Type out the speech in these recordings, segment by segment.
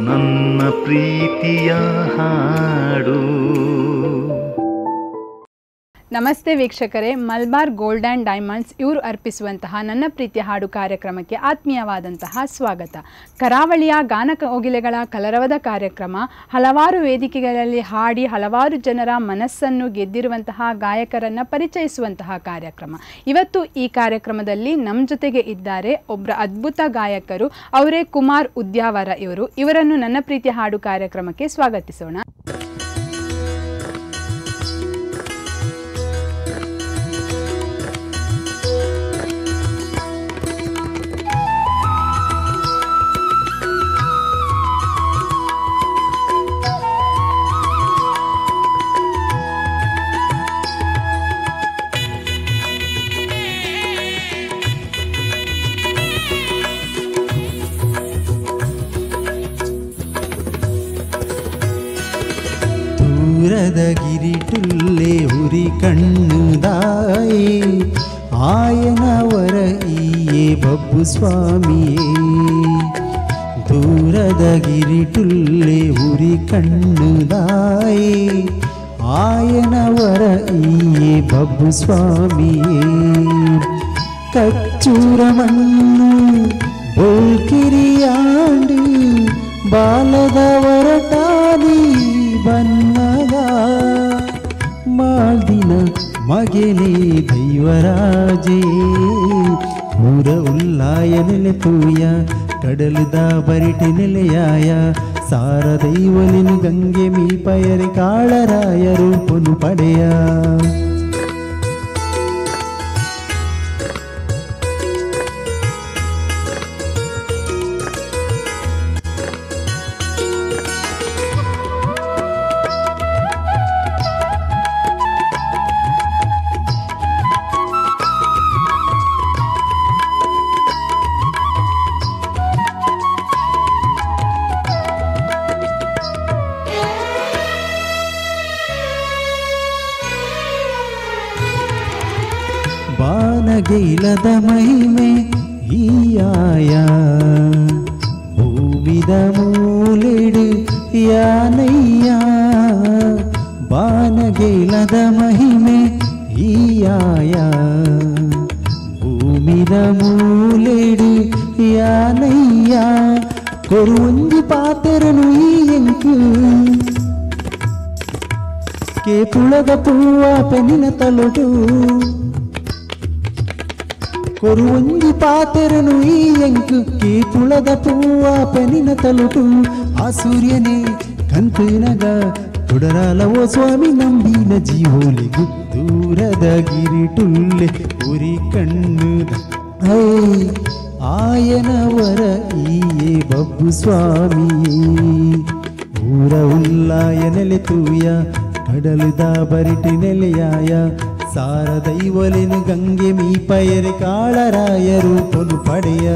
ನನ್ನ ಪ್ರೀತಿಯ ಹಾಡು ನಮಸ್ತೆ ವೀಕ್ಷಕರೇ ಮಲ್ಬಾರ್ ಗೋಲ್ಡ್ ಆ್ಯಂಡ್ ಡೈಮಂಡ್ಸ್ ಇವರು ಅರ್ಪಿಸುವಂತಹ ನನ್ನ ಪ್ರೀತಿಯ ಹಾಡು ಕಾರ್ಯಕ್ರಮಕ್ಕೆ ಆತ್ಮೀಯವಾದಂತಹ ಸ್ವಾಗತ ಕರಾವಳಿಯ ಗಾನ ಕೋಗಿಲೆಗಳ ಕಲರವದ ಕಾರ್ಯಕ್ರಮ ಹಲವಾರು ವೇದಿಕೆಗಳಲ್ಲಿ ಹಾಡಿ ಹಲವಾರು ಜನರ ಮನಸ್ಸನ್ನು ಗೆದ್ದಿರುವಂತಹ ಗಾಯಕರನ್ನು ಪರಿಚಯಿಸುವಂತಹ ಕಾರ್ಯಕ್ರಮ ಇವತ್ತು ಈ ಕಾರ್ಯಕ್ರಮದಲ್ಲಿ ನಮ್ಮ ಜೊತೆಗೆ ಇದ್ದಾರೆ ಒಬ್ಬರ ಅದ್ಭುತ ಗಾಯಕರು ಅವರೇ ಕುಮಾರ್ ಉದ್ಯಾವರ ಇವರು ಇವರನ್ನು ನನ್ನ ಪ್ರೀತಿಯ ಹಾಡು ಕಾರ್ಯಕ್ರಮಕ್ಕೆ ಸ್ವಾಗತಿಸೋಣ ದೂರದ ಗಿರಿಟುಲ್ಲೆ ಉರಿ ಕಣ್ಣುದಾಯೇ ಆಯನವರ ಈಯೇ ಬಬ್ಬು ಸ್ವಾಮಿಯೇ ದೂರದ ಗಿರಿಟುಲ್ಲೆ ಉರಿ ಕಣ್ಣುದಾಯೇ ಆಯನವರ ಈಯೇ ಬಬ್ಬು ಸ್ವಾಮಿಯೇ ಕಚ್ಚೂರ ಮಣ್ಣು ಬೋಲ್ಕಿರಿಯಾಂಡು ಬಾಲದ ಹೊರಟಾದಿ ಬನ್ನಗ ಮಾಲ್ದಿನ ಮಗೆಲೆ ದೈವರಾಜೇ ಊರ ಉಲ್ಲಾಯ ನೆಲೆ ತೂಯ ಕಡಲುದ ಬರಿಟಿ ನೆಲೆಯಾಯ ಸಾರ ದೈವಲಿನು ಗಂಗೆ ಮೀ ಪಯರಿ ಕಾಳರಾಯ ರೂಪನು ಪಡೆಯ ಬಾನಗೈಲದ ಮಹಿಮೆ ಈಯಾಯ ಭೂಮಿದ ಮೂಲೆಡು ಯಾನಯ್ಯ ಬಾನಗೈಲದ ಮಹಿಮೆ ಈಯಾಯ ಭೂಮಿದ ಮೂಲೆಡು ಯಾನಯ್ಯ ಕೊರುವಂಜಿ ಪಾತೆರನು ಈ ಎಂಕು ಕೇಪುಳದ ಪೂವ ಪೆನಿನ ತಲುಟು ಕೊರುವಂಜಿ ಪಾತೆರನು ಈ ಎಂಕು ಕೇಪುಳದ ಪೂವ ಪೆನಿನ ತಲುಟು ಆ ಸೂರ್ಯನೇ ಕಂತಿನಗ ತುಡರಾಲ ಓ ಸ್ವಾಮಿ ನಂಬಿನ ಜೀವೋಲಿಗು ದೂರದ ಗಿರಿಟುಲ್ಲೆ ಉರಿ ಕಣ್ಣುದ ಹೇ ಆಯನವರ ಈಯೇ ಬಬ್ಬು ಸ್ವಾಮಿಯೇ ಊರ ಉಲ್ಲಾಯ ನೆಲೆ ತೂಯ ಕಡಲುದ ಬರಿಟಿ ನೆಲೆಯಾಯ ಸಾರ ದೈವಲಿನು ಗಂಗೆ ಮೀ ಪಯರಿ ಕಾಳರಾಯ ರೂಪನು ಪಡೆಯ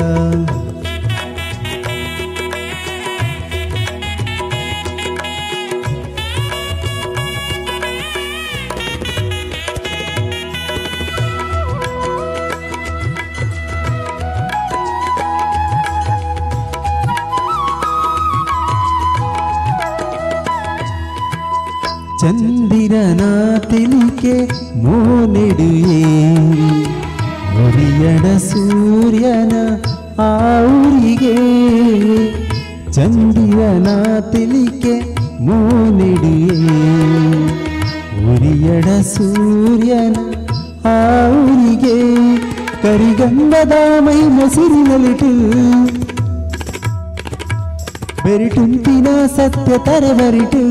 ಚಂದಿರನ ತಿಲಿಕೆ ಮೋನೆಡುಯೇ ಒರಿಯಡ ಸೂರ್ಯನ ಆ ಊರಿಗೆ ಚಂದಿರನ ತಿಲಿಕೆ ಮೋನೆಡುಯೇ ಉರಿಯಡ ಸೂರ್ಯನ ಆ ಊರಿಗೆ ಕರಿಗಂಧದ ಮೈ ಮೊಸಿರಿನಲಿಟು ಬೆರಿಟುಂತಿನ ಸತ್ಯ ತರಬರಿಟು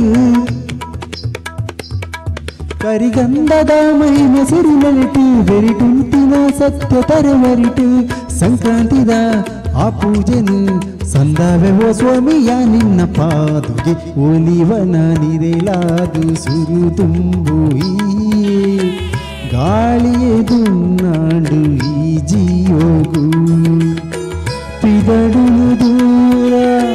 ಕರಿಗಂಧದ ಮೈ ಮೊಸರಿನಲಿಟು ಬೆರಿಟುಂಟಿನ ಸತ್ಯ ತರವರಿಟು ಸಂಕ್ರಾಂತಿದ ಆ ಪೂಜೆನು ಸಂದಾವೆ ಓ ಸ್ವಾಮಿಯ ನಿನ್ನ ಪಾದುಗೆ ಒಲಿವನ ನಿರೇಲಾದು ಸುರು ತುಂಬು ಈ ಗಾಳಿಯದು ನಾಡು ಈ ಜೀವೋಗು ಪಿದಡುನು ದೂರ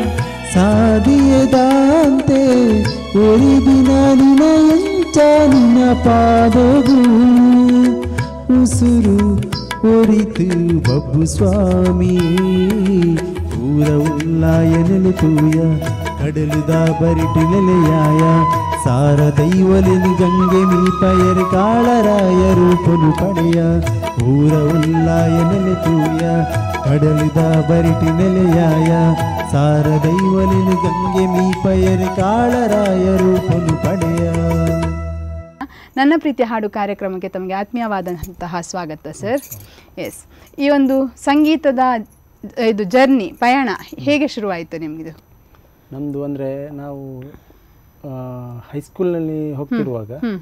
ಸಾದಿಯದಂತೆ ಒರಿದಿನ ನಿನ ಎಂಚ ನಿನ್ನ ಪಾದಗು ಉಸುರು ಒರಿತು ಬಬ್ಬು ಸ್ವಾಮಿ ಊರ ಉಲ್ಲಾಯ ನೆಲೆತೂಯ ಕಡಲುದ ಬರಿಟಿ ನೆಲೆಯಾಯ ಸಾರ ದೈವಲಿನಿ ಗಂಗೆ ಮೀಪಯರ್ ಕಾಳರಾಯರು ಪೊನು ಪಡೆಯ ಊರ ಉಲ್ಲಾಯ ನೆಲೆ ತೂಯ ಕಡಲುದ ಬರಿಟಿ ನೆಲೆಯಾಯ ಸಾರ ದೈವಲಿನಿ ಗಂಗೆ ಮೀಪಯರ್ ಕಾಳರಾಯರು ಪೊನು ಪಡೆಯ ನನ್ನ ಪ್ರೀತಿಯ ಹಾಡು ಕಾರ್ಯಕ್ರಮಕ್ಕೆ ತಮಗೆ ಆತ್ಮೀಯವಾದಂತಹ ಸ್ವಾಗತ ಸರ್ ಎಸ್ ಈ ಒಂದು ಸಂಗೀತದ ಇದು ಜರ್ನಿ ಪಯಣ ಹೇಗೆ ಶುರುವಾಯಿತು ನಿಮಗಿದು ನಮ್ಮದು ಅಂದರೆ ನಾವು ಹೈಸ್ಕೂಲ್ನಲ್ಲಿ ಹೋಗ್ತಿರುವಾಗ ಹ್ಮ್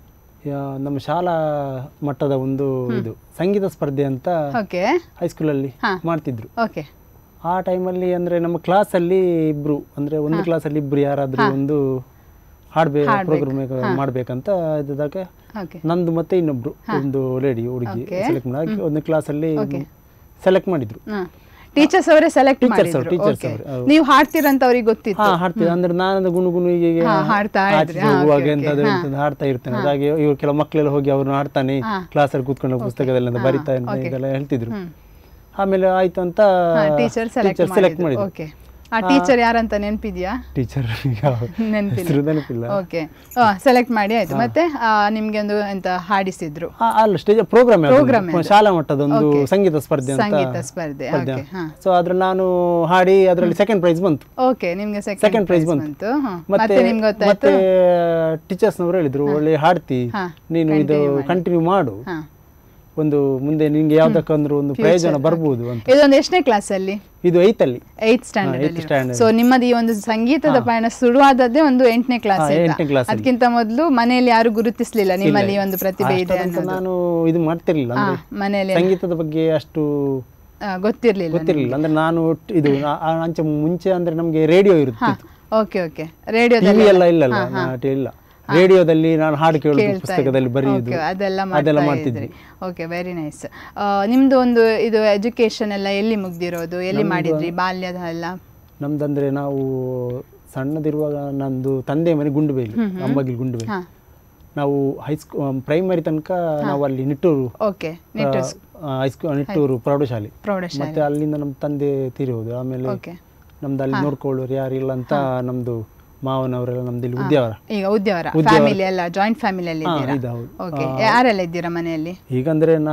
ಯಾ- ನಮ್ಮ ಶಾಲಾ ಮಟ್ಟದ ಒಂದು ಇದು ಸಂಗೀತ ಸ್ಪರ್ಧೆ ಅಂತ ಓಕೆ ಹೈಸ್ಕೂಲಲ್ಲಿ ಹಾ. ಮಾಡ್ತಿದ್ರು ಓಕೆ ಆ ಟೈಮಲ್ಲಿ ಅಂದರೆ ನಮ್ಮ ಕ್ಲಾಸಲ್ಲಿ ಇಬ್ರು ಅಂದರೆ ಒಂದು ಕ್ಲಾಸಲ್ಲಿ ಇಬ್ರು ಯಾರಾದರೂ ಒಂದು ಹಾಡ್ಬೇ ಪ್ರೋಗ್ರಾಮ್ ಮಾಡ್ಬೇಕಂತ ಇದ್ದಾಗ ಓಕೆ ನಂದು ಮತ್ತೆ ಇನ್ನೊಬ್ರು ಒಂದು ಲೇಡಿ ಹುಡುಗಿ Okay. ಸೆಲೆಕ್ಟ್ ಮಾಡಿ ಒಂದು ಕ್ಲಾಸಲ್ಲಿ ಸೆಲೆಕ್ಟ್ ಮಾಡಿದ್ರು ಹಾಂ ಟೀಚರ್ಸ್ ಅವರೇ ಸೆಲೆಕ್ಟ್ Teachers ಅವ್ರು, ಮಾಡಿದ್ರು teachers ಓಕೆ ಅವ್ರು, ಹೌದು. ನೀವು ಹಾಡ್ತೀರಂತ ಅವ್ರಿಗೆ ಗೊತ್ತಿತ್ತು ಹಾ ಹಾಡ್ತೀವಿ ಅಂದ್ರೆ ನಾನು ಗುಣು ಗುಣು ಹೀಗೆ ಹಾ, ಹಾಡ್ತಾ ಇದ್ರಿ. ಆಚೆ ಹಾ, ಹೋಗುವಾಗ okay, ಎಂತಾದ್ರು okay. ಎಂತಾದ್ರು ಹಾಡ್ತಾ ಇರ್ತೇನೆ ಹಾಗೆ ಇವ್ರು ಕೆಲವು ಮಕ್ಕಳೆಲ್ಲ ಹೋಗಿ ಅವ್ರನ್ನ ಹಾಡ್ತಾನೆ ಹಾ. ಕ್ಲಾಸಲ್ಲಿ ಕೂತ್ಕೊಂಡು ಪುಸ್ತಕದಲ್ಲಿ ಅಂತ ಬರಿತಾ ಇರ್ತಾನೆ okay. ಇದೆಲ್ಲ ಹೇಳ್ತಿದ್ರು ಹ್ಮ್. ಆಮೇಲೆ ಆಯ್ತು ಅಂತ ಟೀಚರ್ ಸೆಲೆಕ್ಟ್ ಸೆಲೆಕ್ಟ್ ಮಾಡಿದ್ರು ಮಾಡಿದ್ರು ಓಕೆ ಆ ಟೀಚರ್ ಯಾರಂತ ನೆನಪಿದ್ಯಾ ಟೀಚರ್ ನೆನಪಿಲ್ಲ ಹೆಸರು ನೆನಪಿಲ್ಲ ಓಕೆ ಸೆಲೆಕ್ಟ್ ಮಾಡಿ ಆಯ್ತು ಮತ್ತೆ ಆ, ನಿಮ್ಗೆ ಒಂದು ಎಂತ ಹಾಡಿಸಿದ್ರು ಆ, ಅಲ್ಲ ಸ್ಟೇಜ್ ಪ್ರೋಗ್ರಾಮ್ Program ಅದು. ಶಾಲಾ ಮಟ್ಟದ ಒಂದು Okay. ಸಂಗೀತ ಸ್ಪರ್ಧೆ ಅಂತ ಸಂಗೀತ ಸ್ಪರ್ಧೆ ಓಕೆ ಹಾ ಸೊ ಅದ್ರ ನಾನು ಹಾಡಿ ಅದರಲ್ಲಿ ಸೆಕೆಂಡ್ ಪ್ರೈಸ್ ಬಂತು ಓಕೆ ನಿಮ್ಗೆ Second ಸೆಕೆಂಡ್ prize ಪ್ರೈಸ್ ಬಂತು. ಬಂತು ಹಾ. ಮತ್ತೆ ಮತ್ತೆ ನಿಮ್ಗೆ ಮತ್ತೆ ಗೊತ್ತಾಯ್ತು ಟೀಚರ್ಸ್ನವರು ಹೇಳಿದ್ರು ಒಳ್ಳೆ ಹಾಡ್ತಿ ಹಾ, ನೀನು ಇದು ಕಂಟಿನ್ಯೂ ಮಾಡು ಹಾ ಒಂದು ಮುಂದೆ ನಿಂಗೆ ಯಾವ್ದಕ್ಕಂದ್ರೂ ಒಂದು ಪ್ರಯೋಜನ ಬರ್ಬೋದು ಅಂತ ಇದೊಂದು ಎಷ್ಟನೇ ಕ್ಲಾಸ್ ಅಲ್ಲಿ ಇದು eighth ಅಲ್ಲಿ eighth eighth standard standard. So ನಿಮ್ಮದು ಈ ಒಂದು ಸಂಗೀತದ ಪಯಣ ಶುರುವಾದದ್ದೇ ಒಂದು ಎಂಟನೇ ಕ್ಲಾಸ್ ಹಾ, ಎಂಟನೇ class ಅಲ್ಲಿ. ಅದಕ್ಕಿಂತ ಮೊದಲು ಮನೆಯಲ್ಲಿ ಯಾರು ಗುರುತಿಸ್ಲಿಲ್ಲ ನಿಮ್ಮಲ್ಲಿ ಈ ಒಂದು ಪ್ರತಿಭೆ ಇದೆ ಅಷ್ಟರಂತ ಅನ್ನೋದು ನಾನು ಇದು ಮಾಡ್ತಿರ್ಲಿಲ್ಲ ಹಾ, ಅಂದ್ರೆ ಮನೆಯಲ್ಲಿ ಸಂಗೀತದ ಬಗ್ಗೆ ಅಷ್ಟು ಆ, ಗೊತ್ತಿರ್ಲಿಲ್ಲ ಗೊತ್ತಿರ್ಲಿಲ್ಲ ಅಂದ್ರೆ ನಾನು ಒಟ್ಟು ಇದು ಆ- ಆ ಅಂಚೆ ಮುಂಚೆ ಅಂದ್ರೆ ನಮ್ಗೆ ರೇಡಿಯೋ ಇರುತ್ತೆ ಓಕೆ ಓಕೆ ರೇಡಿಯೋದಲ್ಲಿ ಟಿವಿ ಎಲ್ಲ ಇಲ್ಲಲ್ಲ ನಾಟಿ ಇಲ್ಲ ರೇಡಿಯೋದಲ್ಲಿ ನಾನು ಹಾಡು ಕೇಳೋದು ಪುಸ್ತಕದಲ್ಲಿ ಬರೆಯುವುದು Okay, ಅದೆಲ್ಲ ಅದೆಲ್ಲ ಮಾಡ್ತಾ ಮಾಡ್ತಿದ್ವಿ ಇದ್ರಿ ಓಕೆ ವೆರಿ ನೈಸ್ ನಿಮ್ದು ಒಂದು ಇದು ಎಜುಕೇಶನ್ ಎಲ್ಲ ಎಲ್ಲಿ ಮುಗ್ದಿರೋದು ಎಲ್ಲಿ ಮಾಡಿದ್ರಿ ಬಾಲ್ಯದ ಎಲ್ಲ ನಮ್ದಂದ್ರೆ ನಾವು ಸಣ್ಣದಿರುವಾಗ ನಂದು ತಂದೆ ಮನೆ ಗುಂಡುಬೇಲಿ ಅಂಬಗಿಲ್ ಗುಂಡುಬೇಲಿ ಹಾ ನಾವು ಹೈಸ್ಕೂ ಪ್ರೈಮರಿ ತನಕ ನಾವು ಅಲ್ಲಿ ನಿಟ್ಟೂರು ಓಕೆ ನಿಟ್ಟೂರ್ ಹೈಸ್ಕೂ ನಿಟ್ಟೂರು ಪ್ರೌಢಶಾಲೆ ಪ್ರೌಢಶಾಲೆ ಮತ್ತೆ ಅಲ್ಲಿಂದ ನಮ್ಮ ತಂದೆ ತೀರಿ ಹೋದ್ರು ಆಮೇಲೆ ಓಕೆ ನಮ್ದು ಅಲ್ಲಿ ನೋಡ್ಕೊಳ್ಳೋರು ಯಾರು ಇಲ್ಲ ಅಂತ ನಮ್ದು ಮಾವನವರೆಲ್ಲ ನಮ್ದು ಇಲ್ಲಿ ಉದ್ಯಾವರ ಈಗ ಉದ್ಯಾವರ ಉದ್ಯಾವರ. ಫ್ಯಾಮಿಲಿ ಎಲ್ಲ ಜಾಯಿಂಟ್ ಫ್ಯಾಮಿಲಿಯಲ್ಲಿ ಹಾ, ಇದ್ದೀರಾ ಇದು ಹೌದು. ಓಕೆ ಯಾರೆಲ್ಲ ಇದ್ದೀರಾ ಮನೆಯಲ್ಲಿ ಈಗಂದ್ರೆ ನಾ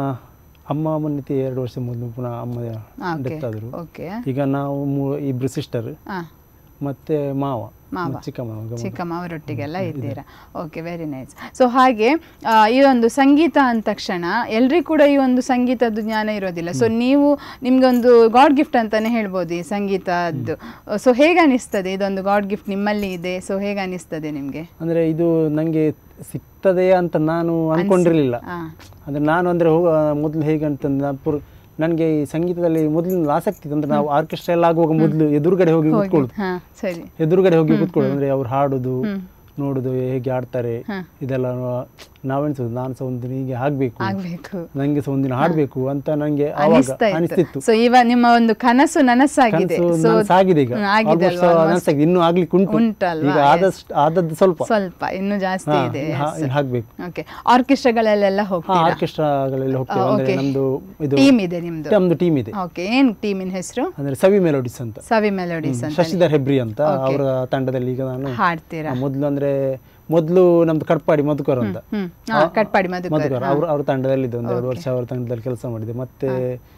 ಅಮ್ಮ ಮೊನ್ನೆ ಎರಡು ವರ್ಷ ಮೊದಲು ಪುನಃ ಅಮ್ಮ ಓಕೆ ಡೆತ್ ಆದ್ರು ಓಕೆ ಈಗ ನಾವು ಮೂ- ಇಬ್ರು ಸಿಸ್ಟರ್ ಹಾ ಮತ್ತೆ ಮಾವ ಮಾವ. ಚಿಕ್ಕಮ್ಮ ಗಮ- ಚಿಕ್ಕಮ್ಮ ಅವರೊಟ್ಟಿಗೆಲ್ಲ ಇದ್ದೀರಾ ಓಕೆ ವೆರಿ ನೈಸ್ ಸೊ ಹಾಗೆ ಆ, ಈ ಒಂದು ಸಂಗೀತ ಅಂದ ತಕ್ಷಣ ಎಲ್ರಿಗೂ ಕೂಡ ಈ ಒಂದು ಸಂಗೀತದ ಜ್ಞಾನ ಇರೋದಿಲ್ಲ ಸೊ ನೀವು ನಿಮ್ಗೊಂದು ಗಾಡ್ ಗಿಫ್ಟ್ ಅಂತಾನೆ ಹೇಳ್ಬೋದು ಈ ಸಂಗೀತದ್ದು ಸೊ ಹೇಗೆ ಅನಿಸ್ತದೆ ಇದೊಂದು ಗಾಡ್ ಗಿಫ್ಟ್ ನಿಮ್ಮಲ್ಲಿ ಇದೆ ಸೊ ಹೇಗೆ ಅನಿಸ್ತದೆ ನಿಮಗೆ ಅಂದ್ರೆ ಇದು ನಂಗೆ ಸಿಗ್ತದೆ ಅಂತ ನಾನು ಅನ್ಕೊಂಡಿರ್ಲಿಲ್ಲ ಹಾ ಅಂದ್ರೆ ನಾನು ಅಂದ್ರೆ ಹೋಗ ಮೊದಲು ಹೇಗೆ ಅಂತಂದ್ರೆ ಪುರ್ ನನಗೆ ಈ ಸಂಗೀತದಲ್ಲಿ ಮೊದಲಿನ ಆಸಕ್ತಿ ಇತ್ತು. ಅಂದ್ರೆ ನಾವು ಆರ್ಕೆಸ್ಟ್ರಾ ಎಲ್ಲ ಆಗುವಾಗ ಮೊದಲು ಎದುರುಗಡೆ ಹೋಗಿ ಕೂತ್ಕೊಳ್ಳೋದು ಹಾ ಸರಿ ಎದುರುಗಡೆ ಹೋಗಿ ಕೂತ್ಕೊಳ್ಳೋದು ಅಂದ್ರೆ ಅವ್ರು ಹಾಡೋದು ನೋಡುದು ಹೇಗೆ ಆಡ್ತಾರೆ ಇದೆಲ್ಲ ನಾವೆನ್ಸೋದು ನಾನು ಸಹ ಒಂದು ಹೀಗೆ ಆಗ್ಬೇಕು ಆಗ್ಬೇಕು ನಂಗೆ ಸಹ ಒಂದಿನ ಹಾಡ್ಬೇಕು ಅಂತ ನಂಗೆ ಆವಾಗ ಅನಿಸ್ತಾ ಅನಿಸ್ತಿತ್ತು ಇತ್ತು ಸೊ ಇವ ನಿಮ್ಮ ಒಂದು ಕನಸು ನನಸಾಗಿದೆ ಕನಸು ಸೊ ಸಾಗಿದೆ ಈಗ ಹ್ಮ್, ಆಗಿದೆ Almost ಅಲ್ವಾ? ನನಸಾಗಿದೆ. ಇನ್ನೂ ಆಗ್ಲಿಕ್ಕೆ ಉಂಟು ಉಂಟಲ್ವಾ? ಈಗ ಆದಷ್ಟು ಆದದ್ದು ಸ್ವಲ್ಪ ಸ್ವಲ್ಪ ಇನ್ನು ಜಾಸ್ತಿ ಹಾ, ಇದೆ ಹಾ, ಇನ್ನು ಹಾಕ್ಬೇಕು ಓಕೆ ಆರ್ಕೆಸ್ಟ್ರಾಗಳಲ್ಲೆಲ್ಲ ಹಾ ಹೋಗ್ತೀರಾ ಆರ್ಕೆಸ್ಟ್ರಾಗಳೆಲ್ಲ ಹೋಗ್ತೇವೆ ಅಂದ್ರೆ ನಮ್ದು ಇದು ಟೀಮ್ ಇದೆ ನಿಮ್ದು ನಮ್ದು ಟೀಮ್ ಇದೆ ಓಕೆ ಏನ್ ಟೀಮಿನ ಹೆಸರು ಅಂದ್ರೆ ಸವಿ ಮೆಲೋಡಿಸ್ ಅಂತ ಸವಿ ಮೆಲೋಡಿಸ್ ಅಂತ ಶಶಿಧರ್ ಹೆಬ್ರಿ ಅಂತ ಅವರ ತಂಡದಲ್ಲಿ ಈಗ ನಾನು ಹಾಡ್ತೀರಾ ಮೊದಲು ಅಂದ್ರೆ ಮೊದಲು ನಮ್ದು ಕಟ್ಪಾಡಿ ಮಧುಕರ್ ಅಂತ ಹ್ಮ್ ಹಾ, ಕಟ್ಪಾಡಿ ಮಧುಕರ್ ಮಧುಕರ್ ಅವ್ರ ಅವ್ರ ತಂಡದಲ್ಲಿ ಒಂದು ಎರಡು ವರ್ಷ ಅವ್ರ ತಂಡದಲ್ಲಿ ಕೆಲಸ ಮಾಡಿದೆ ಮತ್ತೆ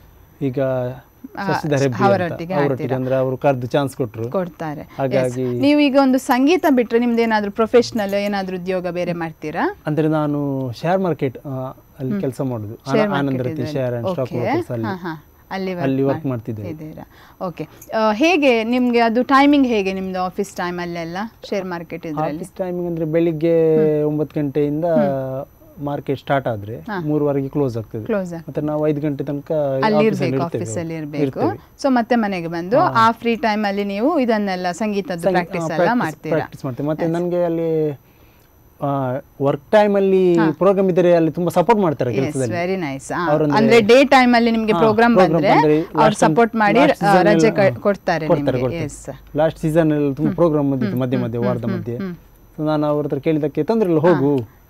ಈಗ ಶಶಿಧರ್ ಹೆಬ್ರಿ ಅಂತ ಅವರೊಟ್ಟಿಗೆ ಅವರೊಟ್ಟಿಗೆ ಅಂದ್ರೆ ಅವರು ಕರೆದು ಚಾನ್ಸ್ ಕೊಟ್ರು ಕೊಡ್ತಾರೆ ಹಾಗಾಗಿ ನೀವು ಈಗ ಒಂದು ಸಂಗೀತ ಬಿಟ್ರೆ ನಿಮ್ದು ಏನಾದ್ರು ಪ್ರೊಫೆಷನಲ್ ಏನಾದ್ರು ಉದ್ಯೋಗ ಬೇರೆ ಮಾಡ್ತೀರಾ ಅಂದ್ರೆ ನಾನು ಶೇರ್ ಮಾರ್ಕೆಟ್ ಅಲ್ಲಿ ಕೆಲಸ ಮಾಡುದು ಆನ- Anand Rathi share and stock okay brokers ಅಲ್ಲಿ ಹಾ ಹಾ ಅಲ್ಲಿ ಅಲ್ಲಿ work ವರ್ಕ್ ಮಾಡ್ತಿದ್ದೆ ಇದ್ದೀರಾ ಓಕೆ ಹೇಗೆ ನಿಮ್ಗೆ ಅದು ಟೈಮಿಂಗ್ ಹೇಗೆ ನಿಮ್ದು ಆಫೀಸ್ ಟೈಮ್ ಅಲ್ಲೆಲ್ಲ ಶೇರ್ ಮಾರ್ಕೆಟ್ ಇದ್ರಲ್ಲಿ ಆಫೀಸ್ ಟೈಮಿಂಗ್ ಅಂದ್ರೆ ಬೆಳಿಗ್ಗೆ ಒಂಬತ್ತು ಗಂಟೆಯಿಂದ ಮಾರ್ಕೆಟ್ ಸ್ಟಾರ್ಟ್ ಆದ್ರೆ ಮೂರುವರೆಗೆ ಕ್ಲೋಸ್ ಆಗ್ತದೆ ಕ್ಲೋಸ್ ಮತ್ತೆ ನಾವು ಐದು ಗಂಟೆ ತನಕ ಅಲ್ಲಿ office ಇರ್ಬೇಕು ಅಲ್ಲಿ ಆಫೀಸ್ ಅಲ್ಲಿ ಇರ್ತೇವೆ. ಇರ್ಬೇಕು ಸೊ ಮತ್ತೆ ಮನೆಗೆ ಬಂದು ಆ ಫ್ರೀ ಟೈಮ್ ಅಲ್ಲಿ ನೀವು ಇದನ್ನೆಲ್ಲ ಸಂಗೀತದ ಪ್ರಾಕ್ಟೀಸ್ ಎಲ್ಲ ಮಾಡ್ತೀರಾ ಪ್ರಾಕ್ಟೀಸ್ ಮಾಡ್ತೇವೆ ಮತ್ತೆ ನನಗೆ ಅಲ್ಲಿ ವರ್ಕ್ ಟೈಮ್ ಅಲ್ಲಿ ಪ್ರೋಗ್ರಾಮ್ ಇದ್ರೆ ಅಲ್ಲಿ ತುಂಬಾ ಸಪೋರ್ಟ್ ಮಾಡ್ತಾರೆ ಎಸ್ ಕೆಲಸದಲ್ಲಿ ವೆರಿ ನೈಸ್ ಅವ್ರಂದ್ರೆ- ಅಂದ್ರೆ ಡೇ ಟೈಮ್ ಅಲ್ಲಿ ನಿಮ್ಗೆ ಹಾ, ಪ್ರೋಗ್ರಾಮ್ program ಬಂದ್ರೆ ಬಂದ್ರೆ ಅವ್ರು last ಸಪೋರ್ಟ್ ಮಾಡಿ last ಆ, season ರಜೆ ಎಲ್ಲ- ಕ- ಕೊಡ್ತಾರೆ ಕೊಡ್ತಾರೆ ನಿಮ್ಗೆ ಕೊಡ್ತಾರೆ ಎಸ್ ಲಾಸ್ಟ್ ಸೀಸನ್ ಅಲ್ಲಿ ತುಂಬಾ ಪ್ರೋಗ್ರಾಮ್ ಬಂದಿತ್ತು ಮಧ್ಯೆ ಮಧ್ಯೆ ವಾರದ ಮಧ್ಯೆ So ನಾನು ಅವ್ರ ಹತ್ರ ಕೇಳಿದಕ್ಕೆ ತೊಂದ್ರೆ ಇಲ್ಲ ಹೋಗು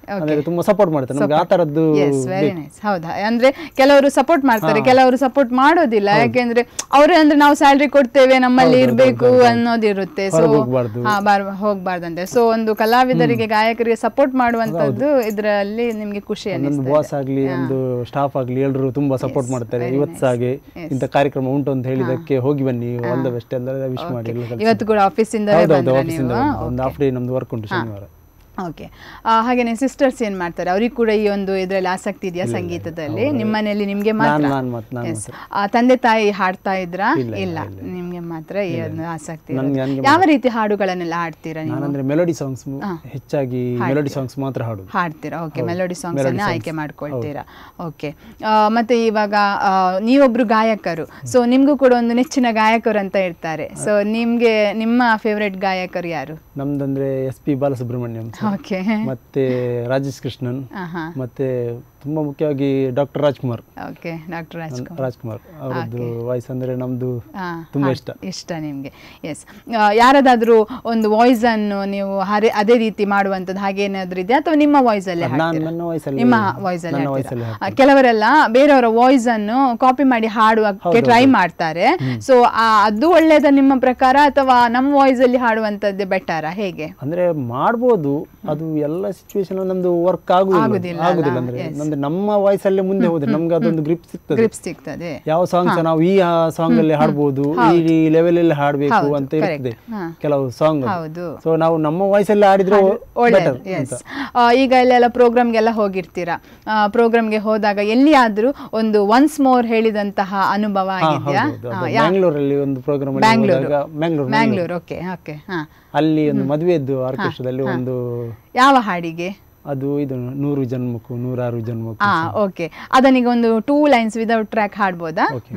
ಅಂದ್ರೆ ತುಂಬಾ ಸಪೋರ್ಟ್ ಮಾಡ್ತಾರೆ ನಮ್ಗೆ ಆ ತರದ್ದು ಎಸ್ ವೆರಿ ನೈಸ್ ಹೌದಾ ಅಂದ್ರೆ ಕೆಲವರು ಸಪೋರ್ಟ್ ಮಾಡ್ತಾರೆ ಕೆಲವರು ಸಪೋರ್ಟ್ ಮಾಡೋದಿಲ್ಲ ಯಾಕೆಂದ್ರೆ ಅವ್ರೆ ಅಂದ್ರೆ ನಾವು ಸ್ಯಾಲ್ರಿ ಕೊಡ್ತೇವೆ ನಮ್ಮಲ್ಲಿ ಇರ್ಬೇಕು ಅನ್ನೋದಿರುತ್ತೆ ಸೊ ಹೊರಗ್ ಹೋಗ್ಬಾರ್ದು. ಹೋಗ್ಬಾರ್ದಂತೆ ಸೊ ಒಂದು ಕಲಾವಿದರಿಗೆ ಗಾಯಕರಿಗೆ ಸಪೋರ್ಟ್ ಮಾಡುವಂತದ್ದು ಇದರಲ್ಲಿ ನಿಮ್ಗೆ ಖುಷಿ ಒಂದು ಅನ್ನಿಸ್ತದೆ ಬಾಸ್ ಆಗ್ಲಿ ಒಂದು ಸ್ಟಾಫ್ ಆಗ್ಲಿ ಎಲ್ಲರೂ ತುಂಬಾ ಸಪೋರ್ಟ್ ಮಾಡ್ತಾರೆ ಇವತ್ತು ಸಹ ಹಾಗೆ ಇಂಥ ಕಾರ್ಯಕ್ರಮ ಉಂಟು ಅಂತ ಹೇಳಿದಕ್ಕೆ ಹೋಗಿ ಬನ್ನಿ ಆಲ್ ದ ಬೆಸ್ಟ್ ಎಲ್ಲ ವಿಶ್ ಮಾಡಿ ಎಲ್ಲ ಕಳ್ಸಿ. ಇವತ್ತು ಕೂಡ ಆಫೀಸಿಂದ ಹೌದೌದು ಬಂದ್ರ ಆಫೀಸಿಂದ ನೀವು ಒಂದು ಹಾಫ್ ಡೇ ನಮ್ದು ವರ್ಕ್ ಉಂಟು ಶನಿವಾರ ಓಕೆ ಹಾಗೇನೆ ಸಿಸ್ಟರ್ಸ್ ಏನ್ ಮಾಡ್ತಾರೆ ಅವ್ರಿಗೆ ಕೂಡ ಈ ಒಂದು ಇದ್ರಲ್ಲಿ ಆಸಕ್ತಿ ಇದೆಯಾ ಸಂಗೀತದಲ್ಲಿ ನಿಮ್ಮ ಮನೆಯಲ್ಲಿ ನಿಮ್ಗೆ ಮಾತ್ರ ನಾನ್ ನಾನ್ ಮಾತ್ರ ನಾನು Yes. ಆ, ತಂದೆ ತಾಯಿ ಹಾಡ್ತಾ ಇದ್ರಾ ಇಲ್ಲ ನಿಮ್ಗೆ ಮಾತ್ರ ಈ ಒಂದು ಆಸಕ್ತಿ ಇರೋದು. ಯಾವ ರೀತಿ ಹಾಡುಗಳನ್ನೆಲ್ಲ ಹಾಡ್ತೀರಾ ನೀವು ನಾನಂದ್ರೆ ಮೆಲೋಡಿ ಸಾಂಗ್ಸ್ ಹೆಚ್ಚಾಗಿ ಮೆಲೋಡಿ ಸಾಂಗ್ಸ್ ಮಾತ್ರ ಹಾಡುದು ಹಾಡ್ತೀರಾ ಓಕೆ ಮೆಲೋಡಿ ಸಾಂಗ್ಸ್ ಅನ್ನ ಆಯ್ಕೆ ಮಾಡ್ಕೊಳ್ತೀರಾ ಓಕೆ ಮತ್ತೆ ಇವಾಗ ಆ, ನೀವೊಬ್ರು ಗಾಯಕರು ಸೊ ನಿಮ್ಗೂ ಕೂಡ ಒಂದು ನೆಚ್ಚಿನ ಗಾಯಕರು ಅಂತ ಇರ್ತಾರೆ ಸೊ ನಿಮ್ಗೆ ನಿಮ್ಮ ಫೇವ್ರೆಟ್ ಗಾಯಕರು ಯಾರು ನಮ್ದಂದ್ರೆ ಎಸ್ ಪಿ ಬಾಲಸುಬ್ರಹ್ಮಣ್ಯಂ sir. ಓಕೆ ಮತ್ತೆ ರಾಜೇಶ್ ಕೃಷ್ಣನ್ ಹಾ ಮತ್ತೆ ತುಂಬಾ ಮುಖ್ಯವಾಗಿ doctor Rajkumar okay doctor Raj Rajkumar ಅವರದ್ದು ವಾಯ್ಸ್ ಅಂದ್ರೆ ನಮ್ದು ಆ, ತುಂಬಾ ಹಾಡ್- ಇಷ್ಟ ಇಷ್ಟ ನಿಮಗೆ ಎಸ್ ಯಾರದಾದ್ರೂ ಒಂದು ವಾಯ್ಸ್ ಅನ್ನು ನೀವು ಹರೆ ಅದೇ ರೀತಿ ಮಾಡುವಂಥದ್ದು ಹಾಗೇನಾದ್ರೂ ಇದೆಯಾ ಅಥವಾ ನಿಮ್ಮ ವಾಯ್ಸ್ ಅಲ್ಲೇ ನಾನು ಹಾಡ್ತೀರಾ? ನನ್ನ ವಾಯ್ಸಲ್ಲಿ ನಿಮ್ಮ ವಾಯ್ಸ್ ಅಲ್ಲಿ ನನ್ನ ಹಾಡ್ತೀರಾ? ವಾಯ್ಸಲ್ಲಿ ಆ, ಕೆಲವರೆಲ್ಲ ಬೇರೆಯವರ ವಾಯ್ಸ್ ಅನ್ನು ಕಾಪಿ ಮಾಡಿ ಹಾಡುವಕ್ಕೆ ಟ್ರೈ ಮಾಡ್ತಾರೆ ಸೊ ಅದು ಒಳ್ಳೇದ ನಿಮ್ಮ ಪ್ರಕಾರ ಅಥವಾ ನಮ್ಮ ವಾಯ್ಸ್ ಅಲ್ಲಿ ಹಾಡುವಂತದ್ದೇ ಬೆಟರಾ ಹೇಗೆ ಅಂದ್ರೆ ಮಾಡ್ಬೋದು ಅದು ಎಲ್ಲ ಸಿಚುವೇಶನ್ ನಮ್ದು ವರ್ಕ್ ಆಗುದಿಲ್ಲ ಆಗುದಿಲ್ಲ ಆಗುದಿಲ್ಲ ಅಂದ್ರೆ ಅಂದ್ರೆ ನಮ್ಮ ವಾಯ್ಸ್ ಅಲ್ಲೇ ಮುಂದೆ ಹೋದ್ರೆ ನಮ್ಗೆ ಅದೊಂದು ಗ್ರಿಪ್ ಸಿಗ್ತದೆ ಗ್ರಿಪ್ ಸಿಗ್ತದೆ ಯಾವ ಸಾಂಗ್ಸ್ ನಾವು ಈ ಸಾಂಗ್ ಅಲ್ಲಿ ಹಾಡ್ಬೋದು ಈ ಲೆವೆಲ್ ಅಲ್ಲಿ ಹಾಡ್ಬೇಕು ಅಂತ ಇರ್ತದೆ ಕೆಲವು ಸಾಂಗ್ ಹೌದು ಸೊ ನಾವು ನಮ್ಮ ವಾಯ್ಸ್ ಅಲ್ಲಿ ಆಡಿದ್ರೆ ಒಳ್ಳೆಯದು ಬೆಟರ್ ಎಸ್ ಈಗ ಇಲ್ಲೆಲ್ಲ ಪ್ರೋಗ್ರಾಮ್ಗೆಲ್ಲ ಹೋಗಿರ್ತೀರಾ ಪ್ರೋಗ್ರಾಮ್ಗೆ ಹೋದಾಗ ಎಲ್ಲಿಯಾದ್ರೂ ಒಂದು ಒನ್ಸ್ ಮೋರ್ ಹೇಳಿದಂತಹ ಅನುಭವ ಆಗಿದೆಯಾ ಬ್ಯಾಂಗ್ಳೂರಲ್ಲಿ ಒಂದು ಪ್ರೋಗ್ರಾಮ್ ಅಲ್ಲಿ ಬ್ಯಾಂಗ್ಳೂರು. ಹೋದಾಗ ಬ್ಯಾಂಗ್ಳೂರ್ ಮ್ಯಾಂಗ್ಳೂರ್ ಓಕೆ ಓಕೆ ಹಾ ಅಲ್ಲಿ ಒಂದು ಮದುವೆದ್ದು ಆರ್ಕೆಸ್ಟ್ರಾದಲ್ಲಿ ಒಂದು ಯಾವ ಹಾಡಿಗೆ ಅದು ಇದು ನೂರು ಜನ್ಮಕ್ಕೂ ನೂರಾರು ಜನ್ಮಕ್ಕೂ ಹಾ ಓಕೆ ಅದನಿಗೆ ಒಂದು ಟೂ ಲೈನ್ಸ್ ವಿದೌಟ್ ಟ್ರ್ಯಾಕ್ ಹಾಡ್ಬೋದಾ ಓಕೆ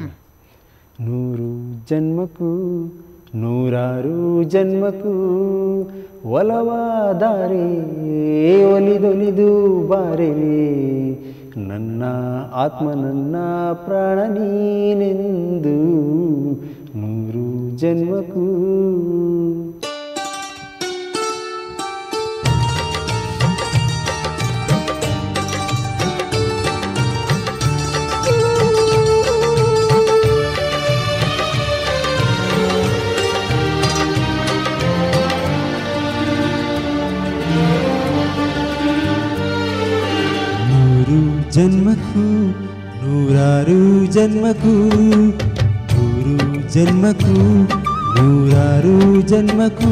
ನೂರು ಜನ್ಮಕ್ಕೂ ನೂರಾರು ಜನ್ಮಕ್ಕೂ ಒಲವಾದರೆ ಒಲಿದೊಲಿದು ಬಾರೆಲೆ ನನ್ನ ಆತ್ಮ ನನ್ನ ಪ್ರಾಣ ನೀನೆಂದು ನೂರು ಜನ್ಮಕ್ಕೂ ನೂರು ಜನ್ಮಕ್ಕೂ ನೂರಾರು ಜನ್ಮಕ್ಕೂ ನೂರು ಜನ್ಮಕ್ಕೂ ನೂರಾರು ಜನ್ಮಕ್ಕೂ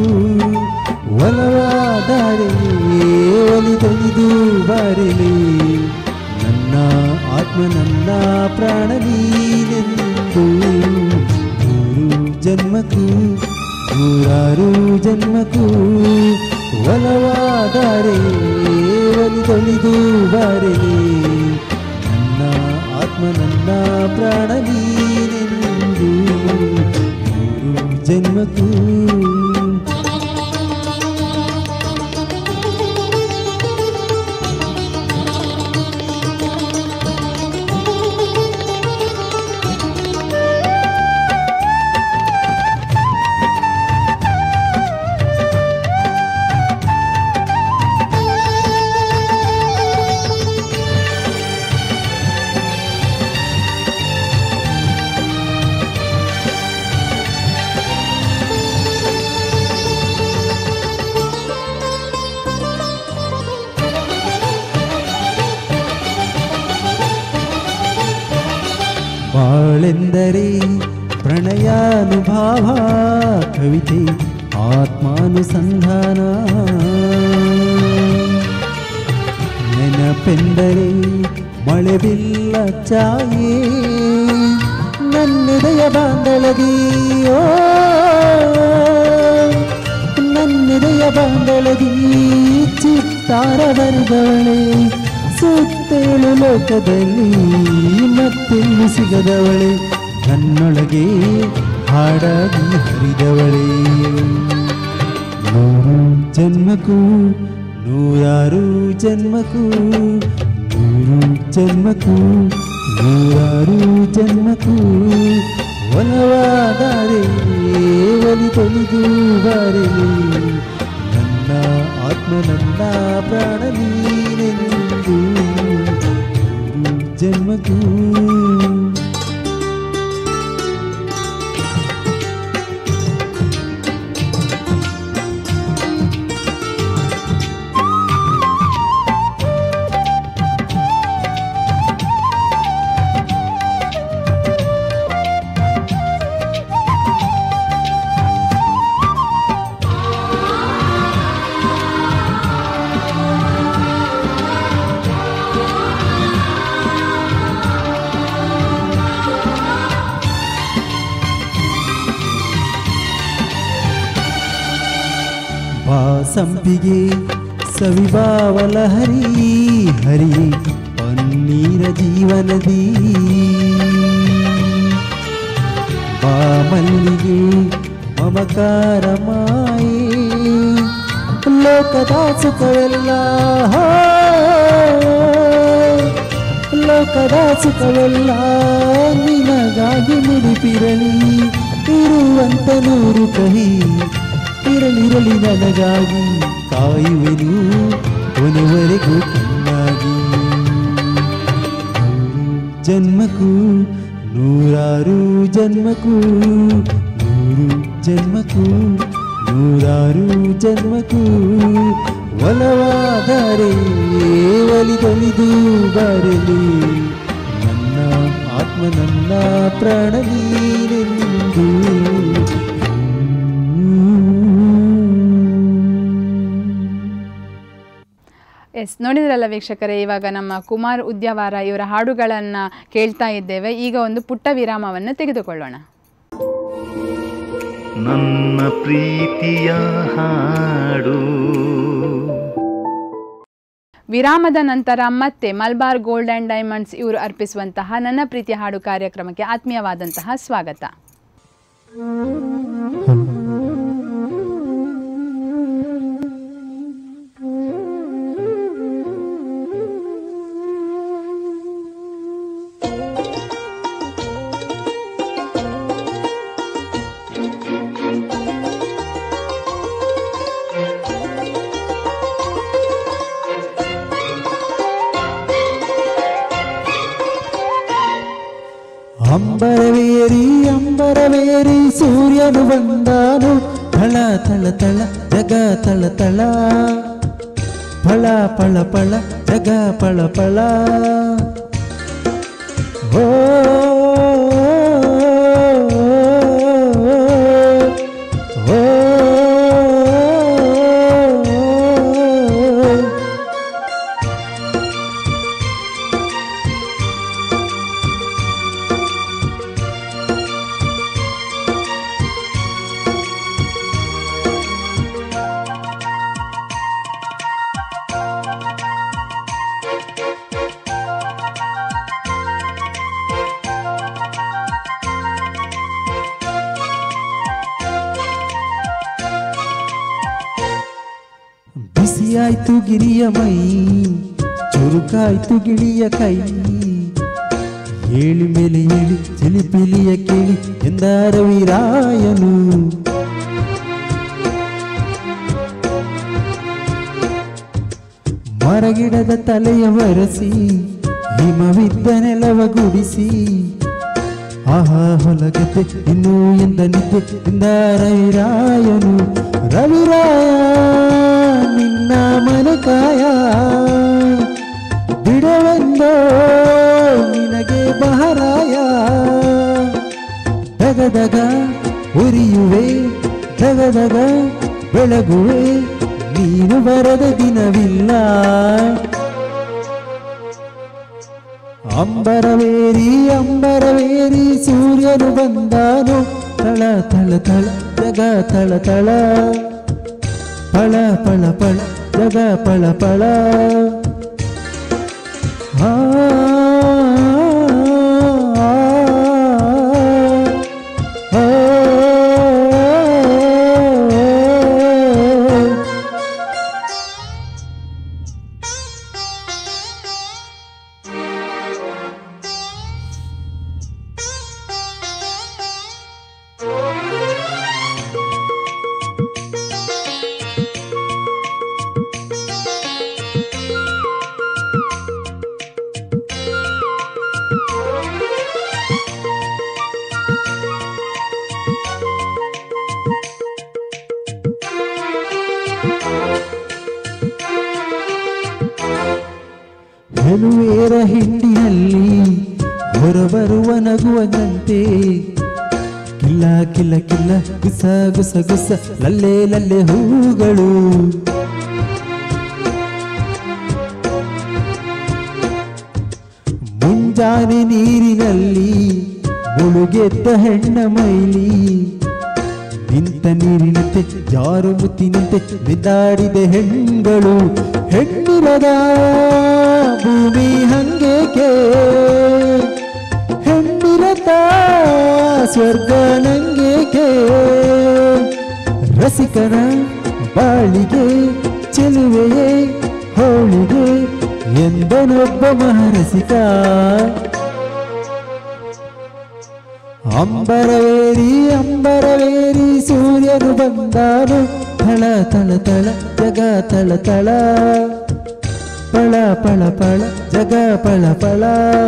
ಒಲವಾದರೆ ಒಲಿದೊಲಿದು ಬಾರಲಿ ನನ್ನ ಆತ್ಮ ನನ್ನ ಪ್ರಾಣ ನೀನೆಂದು ನೂರು ಜನ್ಮಕ್ಕೂ ನೂರಾರು ಜನ್ಮಕ್ಕೂ ಒಲವಾದರೆ ಒಲಿದೊಲಿದು ಬಾರಲಿ ನನ್ನ ಆತ್ಮ ನನ್ನ ಪ್ರಾಣ ನೀನೆಂದು ನೂರು ಜನ್ಮಕ್ಕೂ ಬಾಳೆಂದರೆ ಪ್ರಣಯಾನುಭಾವ ಕವಿತೆ ಆತ್ಮಾನುಸಂಧಾನ ನೆನಪೆಂದರೆ ಮಳೆ ಬಿಲ್ಲ ಛಾಯೆ ನನ್ನೆದೆಯ ಬಾಂದಳದಿಯೋ ನನ್ನೆದೆಯ ಬಾಂದಳದಿ ಚಿತ್ತಾರ ಬರೆದವಳೆ ಸುತ್ತೇಳು ಲೋಕದಲ್ಲಿ ಮತ್ತೆಲ್ಲಿ ಸಿಗದವಳೆ ನನ್ನೊಳಗೆ ಹಾಡಾಗಿ ಹರಿದವಳೆ ನೂರು ಜನ್ಮಕ್ಕೂ ನೂರಾರು ಜನ್ಮಕ್ಕೂ ನೂರು ಜನ್ಮಕ್ಕೂ ನೂರಾರು ಜನ್ಮಕ್ಕೂ ಒಲವಾದರೆ ಒಲಿ ತೊಲಿದು ಬಾರಲಿ ನನ್ನ ಆತ್ಮ ನನ್ನ ಪ್ರಾಣ ನೀನೆಂದು ಮೂರು ಜನ್ಮಕ್ಕೂ ಬಾ ಸಂಪಿಗೆ ಸವಿಭಾವಲ ಹರಿ ಹರಿ ಪನ್ನೀರ ಜೀವನದಿ ಬಾ ಮಲ್ಲಿಗೆ ಮಮಕಾರ ಮಾಯೆ ಲೋಕದ ಸುಖವೆಲ್ಲ ಹೋ, ಲೋಕದ ಸುಖವೆಲ್ಲ ನಿನಗಾಗಿ ಮುಡಿಪಿರಲಿ ಇರುವಂತ ನೂರು ಕಹಿ ಇರಲಿರಲಿ ನನಗಾಗಿ ಕಾಯುವೆನು ಕೊನೆವರೆಗೂ ಕಣ್ಣಾಗಿ ಜನ್ಮಕ್ಕೂ ನೂರಾರು ಜನ್ಮಕ್ಕೂ ನೂರು ಜನ್ಮಕ್ಕೂ ನೂರಾರು ಜನ್ಮಕ್ಕೂ ಒಲವಾದರೆ ಒಲಿದೊಲಿದು ಬರಲಿ ನನ್ನ ಆತ್ಮ ನನ್ನ ಪ್ರಾಣ ನೀನೆಂದು ಎಸ್ ನೋಡಿದ್ರಲ್ಲ ವೀಕ್ಷಕರೇ ಇವಾಗ ನಮ್ಮ ಕುಮಾರ್ ಉದ್ಯಾವಾರ ಇವರ ಹಾಡುಗಳನ್ನು ಕೇಳ್ತಾ ಇದ್ದೇವೆ ಈಗ ಒಂದು ಪುಟ್ಟ ವಿರಾಮವನ್ನು ತೆಗೆದುಕೊಳ್ಳೋಣ ನನ್ನ ಪ್ರೀತಿಯ ಹಾಡು ವಿರಾಮದ ನಂತರ ಮತ್ತೆ ಮಲ್ಬಾರ್ ಗೋಲ್ಡ್ ಆ್ಯಂಡ್ ಡೈಮಂಡ್ಸ್ ಇವರು ಅರ್ಪಿಸುವಂತಹ ನನ್ನ ಪ್ರೀತಿ ಹಾಡು ಕಾರ್ಯಕ್ರಮಕ್ಕೆ ಆತ್ಮೀಯವಾದಂತಹ ಸ್ವಾಗತ ಅಂಬರವೇರಿ ಅಂಬರವೇರಿ ಸೂರ್ಯನು ಬಂದಾನು ಥಳ ಥಳ ಥಳ ಜಗ ಥಳ ಥಳ ಫಳ ಫಳ ಫಳ ಜಗ ಫಳ ಫಳ ಓ ಓ, ಓ, ಓ. ಬಿಸಿಯಾಯ್ತು ಗಿರಿಯ ಮೈ ಚುರುಕಾಯ್ತು ಗಿಳಿಯ ಕೈ ಏಳಿ ಮೇಲೆ ಏಳಿ ಚಿಲಿಪಿಲಿಯ ಕೇಳಿ ಎಂದ ರವಿರಾಯನು ಮರಗಿಡದ ತಲೆಯ ಒರೆಸಿ ಹಿಮವಿದ್ದ ನೆಲವ ಗುಡಿಸಿ ಆಹಾ ಹೊಲಗದ್ದೆ ಇನ್ನೂ ಎಂದ ನಿದ್ದೆ ಎಂದ ರವಿರಾಯನು ರವಿರಾಯ ನಿನ್ನ ಮನಕಾಯ ಬಿಡವೆಂದೋ ನಿನಗೆ ಬಹರಾಯ ದಗದಗ ಉರಿಯುವೆ ದಗದಗ ಬೆಳಗುವೆ ನೀನು ಬರದ ದಿನವಿಲ್ಲ ಅಂಬರವೇರಿ ಅಂಬರವೇರಿ ಸೂರ್ಯನು ಬಂದಾನು ತಳ ತಳ ತಳ ಜಗ ತಳ ತಳ ಪಳ ಪಳ ಪಳ ಜಗ ಪಳ ಪಳ ಆ, ಆ, ಆ, ಆ. ಚೆಲುವೇರ ಹಿಂಡಿನಲ್ಲಿ ಹೊರಬರುವ ನಗುವನಂತೆ ಕಿಲ್ಲ ಕಿಲ್ಲ ಕಿಲ್ಲ ಗುಸ ಗುಸ ಗುಸ ಲಲ್ಲೆ ಲಲ್ಲೆ ಹೂಗಳು ಮುಂಜಾನೆ ನೀರಿನಲ್ಲಿ ಮುಳುಗೆದ್ದ ಹೆಣ್ಣ ಮೈಲಿ ನಿಂತ ನೀರಿನಂತೆ ಜಾರು ಮುತ್ತಿನಂತೆ ಬಿದ್ದಾಡಿದೆ ಹೆಣ್ಗಳು ಹೆಣ್ಣಿರದ ಭೂಮಿ ಹಂಗೇಕೆ ಹೆಣ್ಣಿರದ ಸ್ವರ್ಗ ನಂಗೇಕೆ ರಸಿಕನ ಬಾಳಿಗೆ ಚೆಲುವೆಯೇ ಹೋಳಿಗೆ ಎಂದನೊಬ್ಬ ಮಹರಸಿಕ ಅಂಬರವೇರಿ ಅಂಬರವೇರಿ ಸೂರ್ಯನು ಬಂದಾನು ಥಳ ಥಳ ಥಳ ಜಗ ಥಳ ಥಳ ಪಳ ಪಳ ಪಳ ಜಗ ಪಳ ಪಳ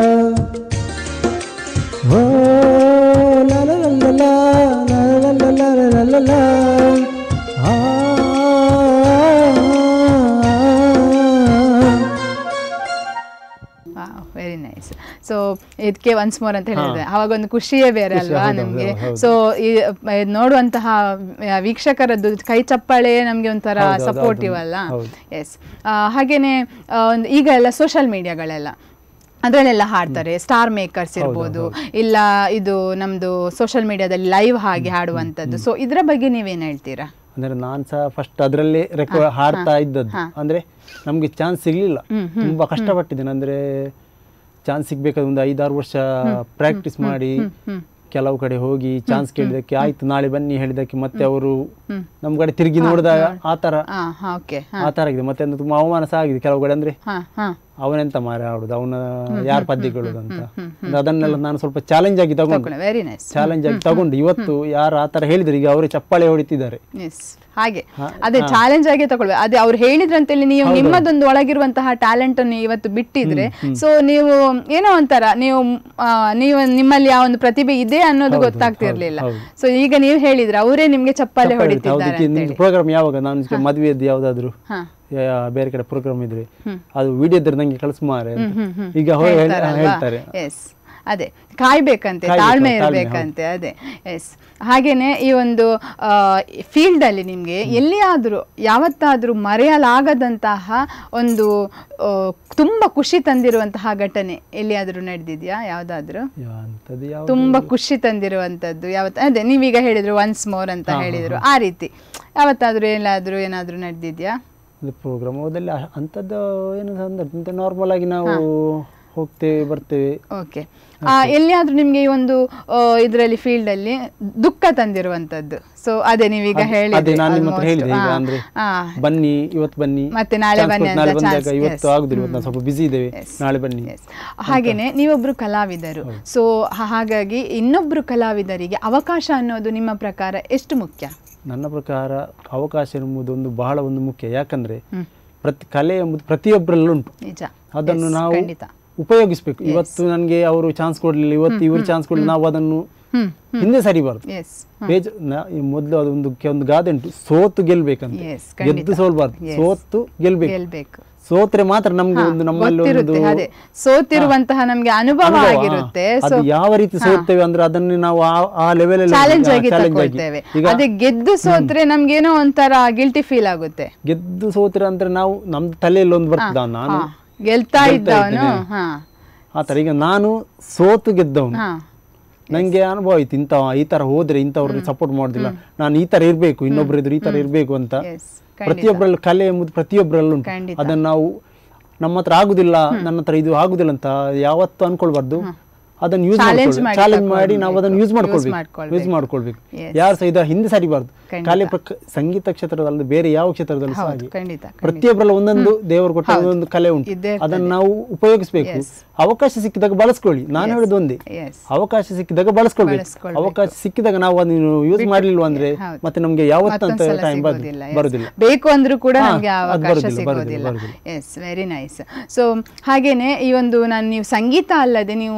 ಓ ಲ ಲ ಲ ಲ ಲ ಲ ಲ ಲ ಲ ಲ ಲ ಲ. ಆ ವೆರಿ ನೈಸ್ ಸೊ ಇದಕ್ಕೆ ಒನ್ಸ್ ಮೋರ್ ಅಂತ ಹೇಳಿದ್ರೆ ಅವಾಗ ಒಂದು ಖುಷಿಯೇ ಬೇರೆ ಖುಷಿ, ಅಲ್ವಾ ಹೌದು, ನಮಗೆ ಹೌದು, ಹೌದು. ಸೊ ನೋಡುವಂತಹ ಆ, ವೀಕ್ಷಕರದ್ದು ಕೈ ಚಪ್ಪಾಳೆ ನಮಗೆ ಒಂಥರ ಹೌದು, ಹೌದು, ಸಪೋರ್ಟಿವ್ ಹೌದು. ಅಲ್ಲ ಹೌದು. ಎಸ್ ಹಾಗೇನೆ ಆ, ಒಂದು ಈಗ ಎಲ್ಲ ಸೋಷಿಯಲ್ ಮೀಡಿಯಾಗಳೆಲ್ಲ ಅದರಲ್ಲೆಲ್ಲ ಹಾಡ್ತಾರೆ ಸ್ಟಾರ್ ಮೇಕರ್ಸ್ ಇರ್ಬೋದು ಇಲ್ಲ ಇದು ನಮ್ದು ಸೋಷಿಯಲ್ ಮೀಡಿಯಾದಲ್ಲಿ ಲೈವ್ ಹಾಗೆ ಹಾಡುವಂಥದ್ದು ಸೊ ಇದರ ಬಗ್ಗೆ ನೀವೇನ್ ಹೇಳ್ತೀರಾ ಅಂದ್ರೆ ನಾನ್ ಸಹ ಫಸ್ಟ್ ಅದರಲ್ಲೇ ರೆಕಾರ್ಡ್ ಹಾಡ್ತಾ ಇದ್ದದ್ದು ಅಂದ್ರೆ ನಮ್ಗೆ ಚಾನ್ಸ್ ಸಿಗ್ಲಿಲ್ಲ ತುಂಬಾ ಕಷ್ಟಪಟ್ಟಿದ್ದೇನೆ ಅಂದ್ರೆ ಚಾನ್ಸ್ ಸಿಗ್ಬೇಕಾದ್ರೆ ಒಂದು ಐದಾರು ವರ್ಷ ಪ್ರಾಕ್ಟೀಸ್ ಮಾಡಿ ಕೆಲವು ಕಡೆ ಹೋಗಿ ಚಾನ್ಸ್ ಕೇಳಿದಕ್ಕೆ ಆಯ್ತು ನಾಳೆ ಬನ್ನಿ ಹೇಳಿದಕ್ಕೆ ಮತ್ತೆ ಅವರು ನಮ್ ಕಡೆ ತಿರುಗಿ ನೋಡಿದಾಗ ಆ ತರ ಹಾ ಹಾ ಓಕೆ ಆ ತರ ಆಗಿದೆ ಮತ್ತೆ ಅಂದ್ರೆ ತುಂಬಾ ಅವಮಾನ ಸಹ ಆಗಿದೆ ಕೆಲವು ಕಡೆ ಅಂದ್ರೆ ಹಾ ಹಾ ಅವನೆಂತ ಮಾರ ಆಡುದು ಅವನ ಯಾರ ಪದ್ಯಗಳು ಅಂತ ಅಂದ್ರೆ ಅದನ್ನೆಲ್ಲ ನಾನು ಸ್ವಲ್ಪ ಚಾಲೆಂಜ್ ಆಗಿ ತಗೊಂಡು ವೆರಿ ನೈಸ್ ಚಾಲೆಂಜ್ ಆಗಿ ತಗೊಂಡು ಇವತ್ತು ಯಾರು ಆ ತರ ಹೇಳಿದ್ರು ಈಗ ಅವರೇ ಚಪ್ಪಾಳೆ ಹೊಡಿತಿದ್ದಾರೆ ಎಸ್ ಹಾಗೆ ಅದೇ ಚಾಲೆಂಜ್ ಆಗಿ ತಗೊಳ್ಬೇಕು ಅದೇ ಅವ್ರು ಹೇಳಿದ್ರಂತೇಳಿ ನೀವು ನಿಮ್ಮದೊಂದು ಒಳಗಿರುವಂತಹ ಟ್ಯಾಲೆಂಟ್ ಅನ್ನು ಇವತ್ತು ಬಿಟ್ಟಿದ್ರೆ ಸೊ ನೀವು ಏನೋ ಒಂಥರ ನೀವು ಆ, ನೀವು ನಿಮ್ಮಲ್ಲಿ ಆ ಒಂದು ಪ್ರತಿಭೆ ಇದೆ ಅನ್ನೋದು ಗೊತ್ತಾಗ್ತಿರ್ಲಿಲ್ಲ ಸೊ ಈಗ ನೀವು ಹೇಳಿದ್ರೆ ಅವರೇ ನಿಮ್ಗೆ ಚಪ್ಪಾಳೆ ಹೊಡಿತಿದ್ದಾರೆ ಅಂತೇಳಿ ಪ್ರೋಗ್ರಾಮ್ ಯಾವಾಗ ನಾನು ಮದುವೆದ್ದು ಯಾವ್ದಾದ್ರು ಹಾ ಯಾ- ಬೇರೆ ಕಡೆ ಪ್ರೋಗ್ರಾಮ್ ಇದ್ರೆ ಅದು ವಿಡಿಯೋ ಇದ್ರೆ ನಂಗೆ ಕಳಿಸ್ ಮಾರೆ ಅಂತ ಈಗ ಹೋಗಿ ಹೇಳ್- ಹೇಳ್ತಾರೆ ಎಸ್ ಅದೇ ಕಾಯ್ಬೇಕಂತೆ ಕಾಯ್ಬೇಕು, ತಾಳ್ಮೆ ತಾಳ್ಮೆ, ಇರ್ಬೇಕಂತೆ ಅದೇ ಎಸ್ ಹಾಗೇನೆ ಈ ಒಂದು ಫೀಲ್ಡ್ ಅಲ್ಲಿ ನಿಮ್ಗೆ ಎಲ್ಲಿಯಾದ್ರೂ ಯಾವತ್ತಾದ್ರೂ ಮರೆಯಲಾಗದಂತಹ ಒಂದು ಆ, ತುಂಬಾ ಖುಷಿ ತಂದಿರುವಂತಹ ಘಟನೆ ಎಲ್ಲಿಯಾದ್ರೂ ನಡೆದಿದ್ಯಾ ಯಾವ್ದಾದ್ರು ಯಾ- ಅಂಥದ್ದು ಯಾವ ತುಂಬಾ ಖುಷಿ ತಂದಿರುವಂತದ್ದು ಯಾವತ್ತ ಅದೇ ನೀವೀಗ ಹೇಳಿದ್ರು ಒನ್ಸ್ ಮೋರ್ ಅಂತ ಹೇಳಿದ್ರು ಆ ರೀತಿ ಯಾವತ್ತಾದ್ರೂ ಎಲ್ಲಾದ್ರೂ ಏನಾದ್ರೂ ನಡೆದಿದ್ಯಾ ಪ್ರೋಗ್ರಾಮ್ ಹೋದಲ್ಲಿ ಅ- ಅಂಥದ್ದು ಏನು ಸಂದರ್ಭ ನಾರ್ಮಲ್ ಆಗಿ ನಾವು ಹೋಗ್ತೇವೆ ಬರ್ತೇವೆ ಓಕೆ ಎಲ್ಲಿಯಾದ್ರೂ ನಿಮ್ಗೆ ಈ ಒಂದು ಇದರಲ್ಲಿ ಫೀಲ್ಡ್ ಅಲ್ಲಿ ದುಃಖ ತಂದಿರುವಂತದ್ದು ಸೊ ಅದೇ ನೀವೀಗ ಅದ್- ಹೇಳಿದ್ರಿ ಅದೇ ನಾನು ನಿಮ್ಮ ಹತ್ರ almost. ಹೇಳಿದೆ ಈಗ ಆ, ಅಂದ್ರೆ ಆ, ಬನ್ನಿ ಇವತ್ತು ಬನ್ನಿ ಮತ್ತೆ ನಾಳೆ Chance ಬನ್ನಿ ಕೊಟ್ಟು ನಾಳೆ ಅಂತ ಬಂದಾಗ chance, ಇವತ್ತು yes. ಆಗುದಿಲ್ಲ ಇವತ್ತು ನಾವು ಸ್ವಲ್ಪ ಬಿಸಿ ಇದ್ದೇವೆ Yes. ನಾಳೆ ಬನ್ನಿ yes. ಹಾಗೇನೆ ನೀವೊಬ್ರು ಕಲಾವಿದರು ಸೊ ಹಾಗಾಗಿ ಇನ್ನೊಬ್ರು ಕಲಾವಿದರಿಗೆ ಅವಕಾಶ ಅನ್ನೋದು ನಿಮ್ಮ ಪ್ರಕಾರ ಎಷ್ಟು ಮುಖ್ಯ ನನ್ನ ಪ್ರಕಾರ ಅವಕಾಶ ಎಂಬುದು ಒಂದು ಬಹಳ ಒಂದು ಮುಖ್ಯ ಯಾಕಂದ್ರೆ ಪ್ರತಿ ಕಲೆ ಎಂಬುದು ಪ್ರತಿಯೊಬ್ಬರಲ್ಲೂ ಉಂಟು ನಿಜ ಅದನ್ನು Yes, ನಾವು ಖಂಡಿತ ಉಪಯೋಗಿಸ್ಬೇಕು ಇವತ್ತು ನನಗೆ ಅವರು ಚಾನ್ಸ್ ಕೊಡ್ಲಿಲ್ಲ ಇವತ್ತು ಇವರು ಚಾನ್ಸ್ ಕೊಡಲಿಲ್ಲ ನಾವು ಅದನ್ನು ಹ್ಮ್ ಹಿಂದೆ ಸರಿಬಾರ್ದು ಎಸ್ ಬೇಜ ನಾ- ಈ ಮೊದಲು ಅದೊಂದು ಕೆ- ಒಂದು ಗಾದೆ ಉಂಟು ಸೋತು ಗೆಲ್ಬೇಕಂತ Yes, ಖಂಡಿತ. ಗೆದ್ದು ಸೋಲ್ಬಾರ್ದು Yes. ಸೋತು ಗೆಲ್ಬೇಕು ಗೆಲ್ಬೇಕು ಸೋತ್ರೆ ಮಾತ್ರ ನಮ್ಗೆ ಒಂದು ನಮ್ಮಲ್ಲಿ ಒಂದು ಗೊತ್ತಿರುತ್ತೆ ಅದೇ ಸೋತಿರುವಂತಹ ನಮ್ಗೆ ಅನುಭವ ಅನುಭವ, ಆಗಿರುತ್ತೆ ಹಾ. ಸೊ ಅದು ಯಾವ ರೀತಿ ಸೋತ್ತೇವೆ ಅಂದ್ರೆ ಅದನ್ನು ನಾವು ಆ- ಆ ಲೆವೆಲ್ ಚಾಲೆಂಜ್ ಆಗಿ ತಗೊಳ್ತೇವೆ ಈಗ ಅದೇ ಗೆದ್ದು ಸೋತ್ರೆ ನಮ್ಗೇನೋ ಒಂಥರ ಗಿಲ್ಟಿ ಫೀಲ್ ಆಗುತ್ತೆ ಗೆದ್ದು ಸೋತ್ರೆ ಅಂದ್ರೆ ನಾವು ನಮ್ ತಲೆಯಲ್ಲಿ ಒಂದು ಬರ್ತದ ನಾನು ಹಾ, ಗೆಲ್ತಾ ಗೆಲ್ತಾ ಇದ್ದವನು ಇದ್ದೇನೆ. ಹಾ ಆತರ ಈಗ ನಾನು ಸೋತು ಗೆದ್ದವನು ಹಾ ನಂಗೆ ಅನುಭವ ಆಯ್ತು ಇಂಥ ಈ ತರ ಹೋದ್ರೆ ಇಂಥವ್ರಿಗೆ ಸಪೋರ್ಟ್ ಮಾಡೋದಿಲ್ಲ ನಾನು ಈ ತರ ಇರ್ಬೇಕು ಇನ್ನೊಬ್ರು ಇದ್ರು ಈ ತರ ಇರ್ಬೇಕು ಅಂತ ಎಸ್ ಪ್ರತಿಯೊಬ್ಬರಲ್ಲೂ ಕಲೆ ಎಂಬುದು ಪ್ರತಿಯೊಬ್ಬರಲ್ಲೂ ಉಂಟು ಖಂಡಿತ. ಅದನ್ನ ನಾವು ನಮ್ಮ ಹತ್ರ ಆಗುದಿಲ್ಲ ನನ್ನ ಹತ್ರ ಇದು ಆಗುದಿಲ್ಲ ಅಂತ ಯಾವತ್ತು ಅನ್ಕೊಳ್ಬಾರ್ದು ಅದನ್ನ ಯೂಸ್ Challenge ಮಾಡಿ ಚಾಲೆಂಜ್ ಮಾಡಿ ನಾವು ತಗೊಳ್ಬೇಕು. ಅದನ್ನು ಯೂಸ್ Use ಮಾಡ್ಕೊಳ್ಬೇಕು ಮಾಡ್ಕೊಳ್ಬೇಕು. ಯೂಸ್ ಮಾಡ್ಕೊಳ್ಬೇಕು Yes. ಯಾರು ಸಹ ಇದರ ಹಿಂದೆ ಸರಿಬಾರ್ದು ಖಂಡಿತ. ಕಲೆ ಪ್ರಕ- ಸಂಗೀತ ಕ್ಷೇತ್ರದಲ್ಲಿ ಬೇರೆ ಯಾವ ಕ್ಷೇತ್ರದಲ್ಲೂ ಸಹ ಹೌದು ಹಾಗೆ ಖಂಡಿತ ಖಂಡಿತ. ಪ್ರತಿಯೊಬ್ಬರಲ್ಲ ಒಂದೊಂದು ದೇವರು ಕೊಟ್ಟ ಒಂದೊಂದು ಕಲೆ ಉಂಟು ಇದ್ದೇ ಇರ್ತದೆ. ಅದನ್ನು ನಾವು ಉಪಯೋಗಿಸ್ಬೇಕು Yes. ಅವಕಾಶ ಸಿಕ್ಕಿದಾಗ ಬಳಸ್ಕೊಳ್ಳಿ ನಾನು ಹೇಳುದು ಒಂದೇ ಎಸ್ ಅವಕಾಶ ಸಿಕ್ಕಿದಾಗ ಬಳಸ್ಕೊಳ್ಬೇಕು ಬಳಸ್ಕೊಳ್ಬೇಕು. ಅವಕಾಶ ಸಿಕ್ಕಿದಾಗ ನಾವು ಅದನ್ನು ಯೂಸ್ ಮಾಡ್ಲಿಲ್ವಾ ಅಂದ್ರೆ ಹೌದು. ಮತ್ತೆ ನಮ್ಗೆ ಯಾವತ್ತಂತ ಮತ್ತೊಂದ್ಸಲ ಟೈಮ್ ಸಿಗೋದಿಲ್ಲ, yes. ಬರುದಿಲ್ಲ ಬೇಕು ಅಂದ್ರೂ ಕೂಡ ಹಾ, ನಮ್ಗೆ ಅದು ಅವಕಾಶ ಬರುದಿಲ್ಲ, ಸಿಗೋದಿಲ್ಲ ಬರುದಿಲ್ಲ, ಬರುದಿಲ್ಲ. ಎಸ್ ವೆರಿ ನೈಸ್ ಸೊ ಹಾಗೇನೆ ಈ ಒಂದು ನಾನು ನೀವು ಸಂಗೀತ ಅಲ್ಲದೆ ನೀವು ಈ ಒಂದು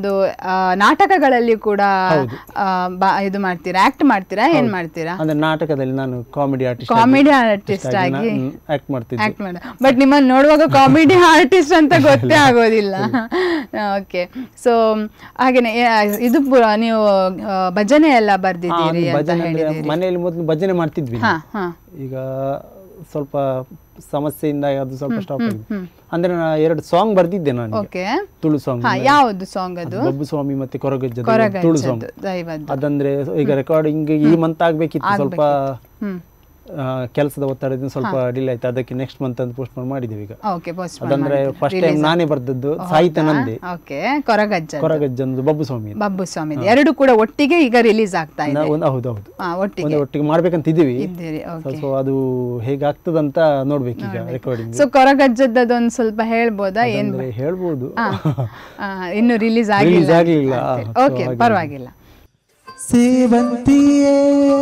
ಒಂದು ಆ, ನಾಟಕಗಳಲ್ಲಿ ಕೂಡ ಆ, ಬಾ- ಇದು ಮಾಡ್ತೀರಾ ಆಕ್ಟ್ ಮಾಡ್ತೀರಾ ಏನ್ ಮಾಡ್ತೀರಾ ಅಂದ್ರೆ ನಾಟಕದಲ್ಲಿ ನಾನು ಕಾಮಿಡಿ ಆರ್ಟಿಸ್ಟ್ ಕಾಮಿಡಿ ಆರ್ಟಿಸ್ಟ್ ಆಗಿ ಆಕ್ಟ್ ಮಾಡ್ತಿದ್ದೆ ಆಕ್ಟ್ ಮಾಡ ಬಟ್ ನಿಮ್ಮನ್ನ ನೋಡುವಾಗ ಕಾಮಿಡಿ ಆರ್ಟಿಸ್ಟ್ ಅಂತ ಗೊತ್ತೇ ಆಗೋದಿಲ್ಲ ಓಕೆ ಸೊ ಹಾಗೇನೆ ಏ- ಇದು ಪುರ- ನೀವು ಆ, ಭಜನೆ ಎಲ್ಲ ಬರ್ದಿದ್ದೀರಿ ಅಂತ ಭಜನೆ ಅಂದ್ರೆ ಹೇಳಿದ್ದೀರಿ ಮನೆಯಲ್ಲಿ ಮೊದಲು ಭಜನೆ ಮಾಡ್ತಿದ್ವಿ ಹಾ ನಾವು. ಹಾ ಈಗ ಸ್ವಲ್ಪ ಸಮಸ್ಯೆಯಿಂದ ಅದು ಸ್ವಲ್ಪ ಸ್ಟಾಪ್ ಆಗಿದೆ ಅಂದ್ರೆ ನಾನು ಎರಡು ಸಾಂಗ್ ಬರ್ದಿದ್ದೆ ನಾನು ಈಗ. ಓಕೆ ತುಳು ಸಾಂಗ್ ಹಾ ಯಾವುದು ಸಾಂಗ್ ಅದು ಬಬ್ಬು ಸ್ವಾಮಿ ಮತ್ತೆ ಕೊರಗಜ್ಜದ ತುಳು ಸಾಂಗ್ ಕೊರಗಜ್ಜದ್ದು ದೈವದ್ದು ಅದಂದ್ರೆ ಈಗ ರೆಕಾರ್ಡಿಂಗ್ ಈ ಮಂತ್ ಆಗ್ಬೇಕಿತ್ತು ಸ್ವಲ್ಪ ಹ್ಮ್ ಆ, ಕೆಲಸದ ಒತ್ತಡದಿಂದ ಸ್ವಲ್ಪ ಡಿಲೇ ಆಯ್ತು ಅದಕ್ಕೆ ನೆಕ್ಸ್ಟ್ ಮಂತ್ ಅಂತ ಪೋಸ್ಟ್ ಮಾಡಿದ್ದೇವೆ ಈಗ ಓಕೆ ಪೋಸ್ಟ್ ಅದಂದ್ರೆ ಫಸ್ಟ್ ಟೈಮ್ ನಾನೇ ಬರ್ದದ್ದು ಸಾಹಿತ್ಯ ನಂದೆ ಓಕೆ ಕೊರಗಜ್ಜ ಕೊರಗಜ್ಜಂದು ಬಬ್ಬು ಸ್ವಾಮಿ ಬಬ್ಬು ಸ್ವಾಮಿ ಎರಡು ಕೂಡ ಒಟ್ಟಿಗೆ ಈಗ ರಿಲೀಸ್ ಆಗ್ತಾ ಇದೆ ಒಂದು ಹೌದು ಹೌದು ಹಾ, ಒಟ್ಟಿಗೆ ಒಂದು ಒಟ್ಟಿಗೆ ಮಾಡ್ಬೇಕಂತ ಇದೀವಿ ಇದ್ದೀರಿ ಓಕೆ ಸೊ ಅದು ಹೇಗಾಗ್ತದಂತ ನೋಡ್ಬೇಕೀಗ ರೆಕಾರ್ಡಿಂಗ್ ಸೊ ಕೊರಗಜ್ಜದ್ದೊಂದು ಸ್ವಲ್ಪ ಹೇಳ್ಬೋದಾ ಏನ್ ಅಂದ್ರೆ ಹೇಳ್ಬೋದು ಆ, ಇನ್ನು ರಿಲೀಸ್ Release ಆಗಿಲ್ಲ ಆಗ್ಲಿಲ್ಲ. ಅಂತೇಳಿ. So ಓಕೆ ಹಾಗೆ. ಪರವಾಗಿಲ್ಲ ಸೇವಂತಿಯೇ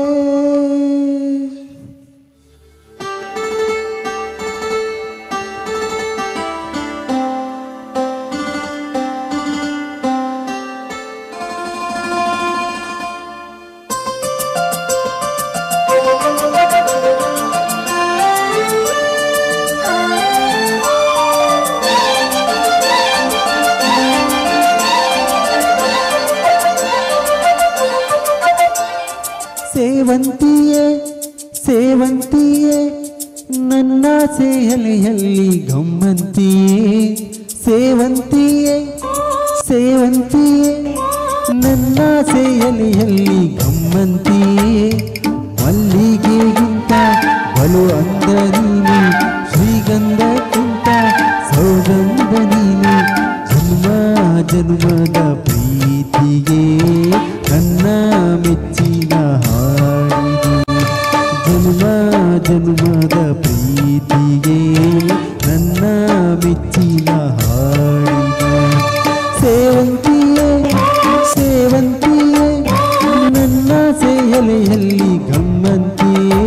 ಸೇವಂತಿಯೇ ಸೇವಂತಿಯೇ ನನ್ನ ಸೇಹಲೆಯಲ್ಲಿ ಗಮ್ಮಂತಿಯೇ ಸೇವಂತಿಯೇ ಸೇವಂತಿಯೇ ನನ್ನ ಸೇಹಲೆಯಲ್ಲಿ ಗಮ್ಮಂತಿಯೇ ಮಲ್ಲಿಗೆಗಿಂತ ಬಲು ಅಂದ ನೀನು ಶ್ರೀಗಂಧಕ್ಕಿಂತ ಸೌಗಂಧ ನೀನು ಜನ್ಮ ಜನ್ಮದ ಪ್ರೀತಿಗೆ ನನ್ನ ಮೆಚ್ಚಿನ ಹಾಡಿದೆ ಜನ್ಮ ಜನ್ಮದ ಪ್ರೀತಿಗೆ ನನ್ನ ಮೆಚ್ಚಿನ ಹಾಡಿದೆ ಸೇವಂತಿಯೇ ಸೇವಂತಿಯೇ ನನ್ನ ಸೇಯಲೆಯಲ್ಲಿ ಗಮ್ಮಂತಿಯೇ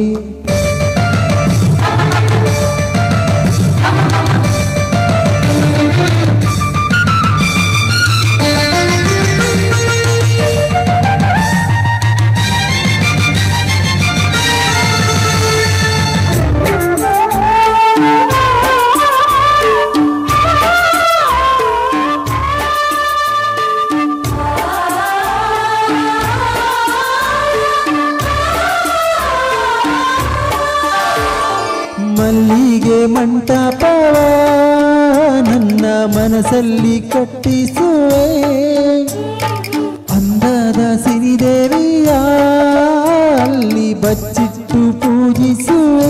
ಮಲ್ಲಿಗೆ ಮಂಟಪವ ನನ್ನ ಮನಸ್ಸಲ್ಲಿ ಕಟ್ಟಿಸುವೆ ಅಂದದ ಸಿರಿದೇವಿಯ ಅಲ್ಲಿ ಬಚ್ಚಿಟ್ಟು ಪೂಜಿಸುವೆ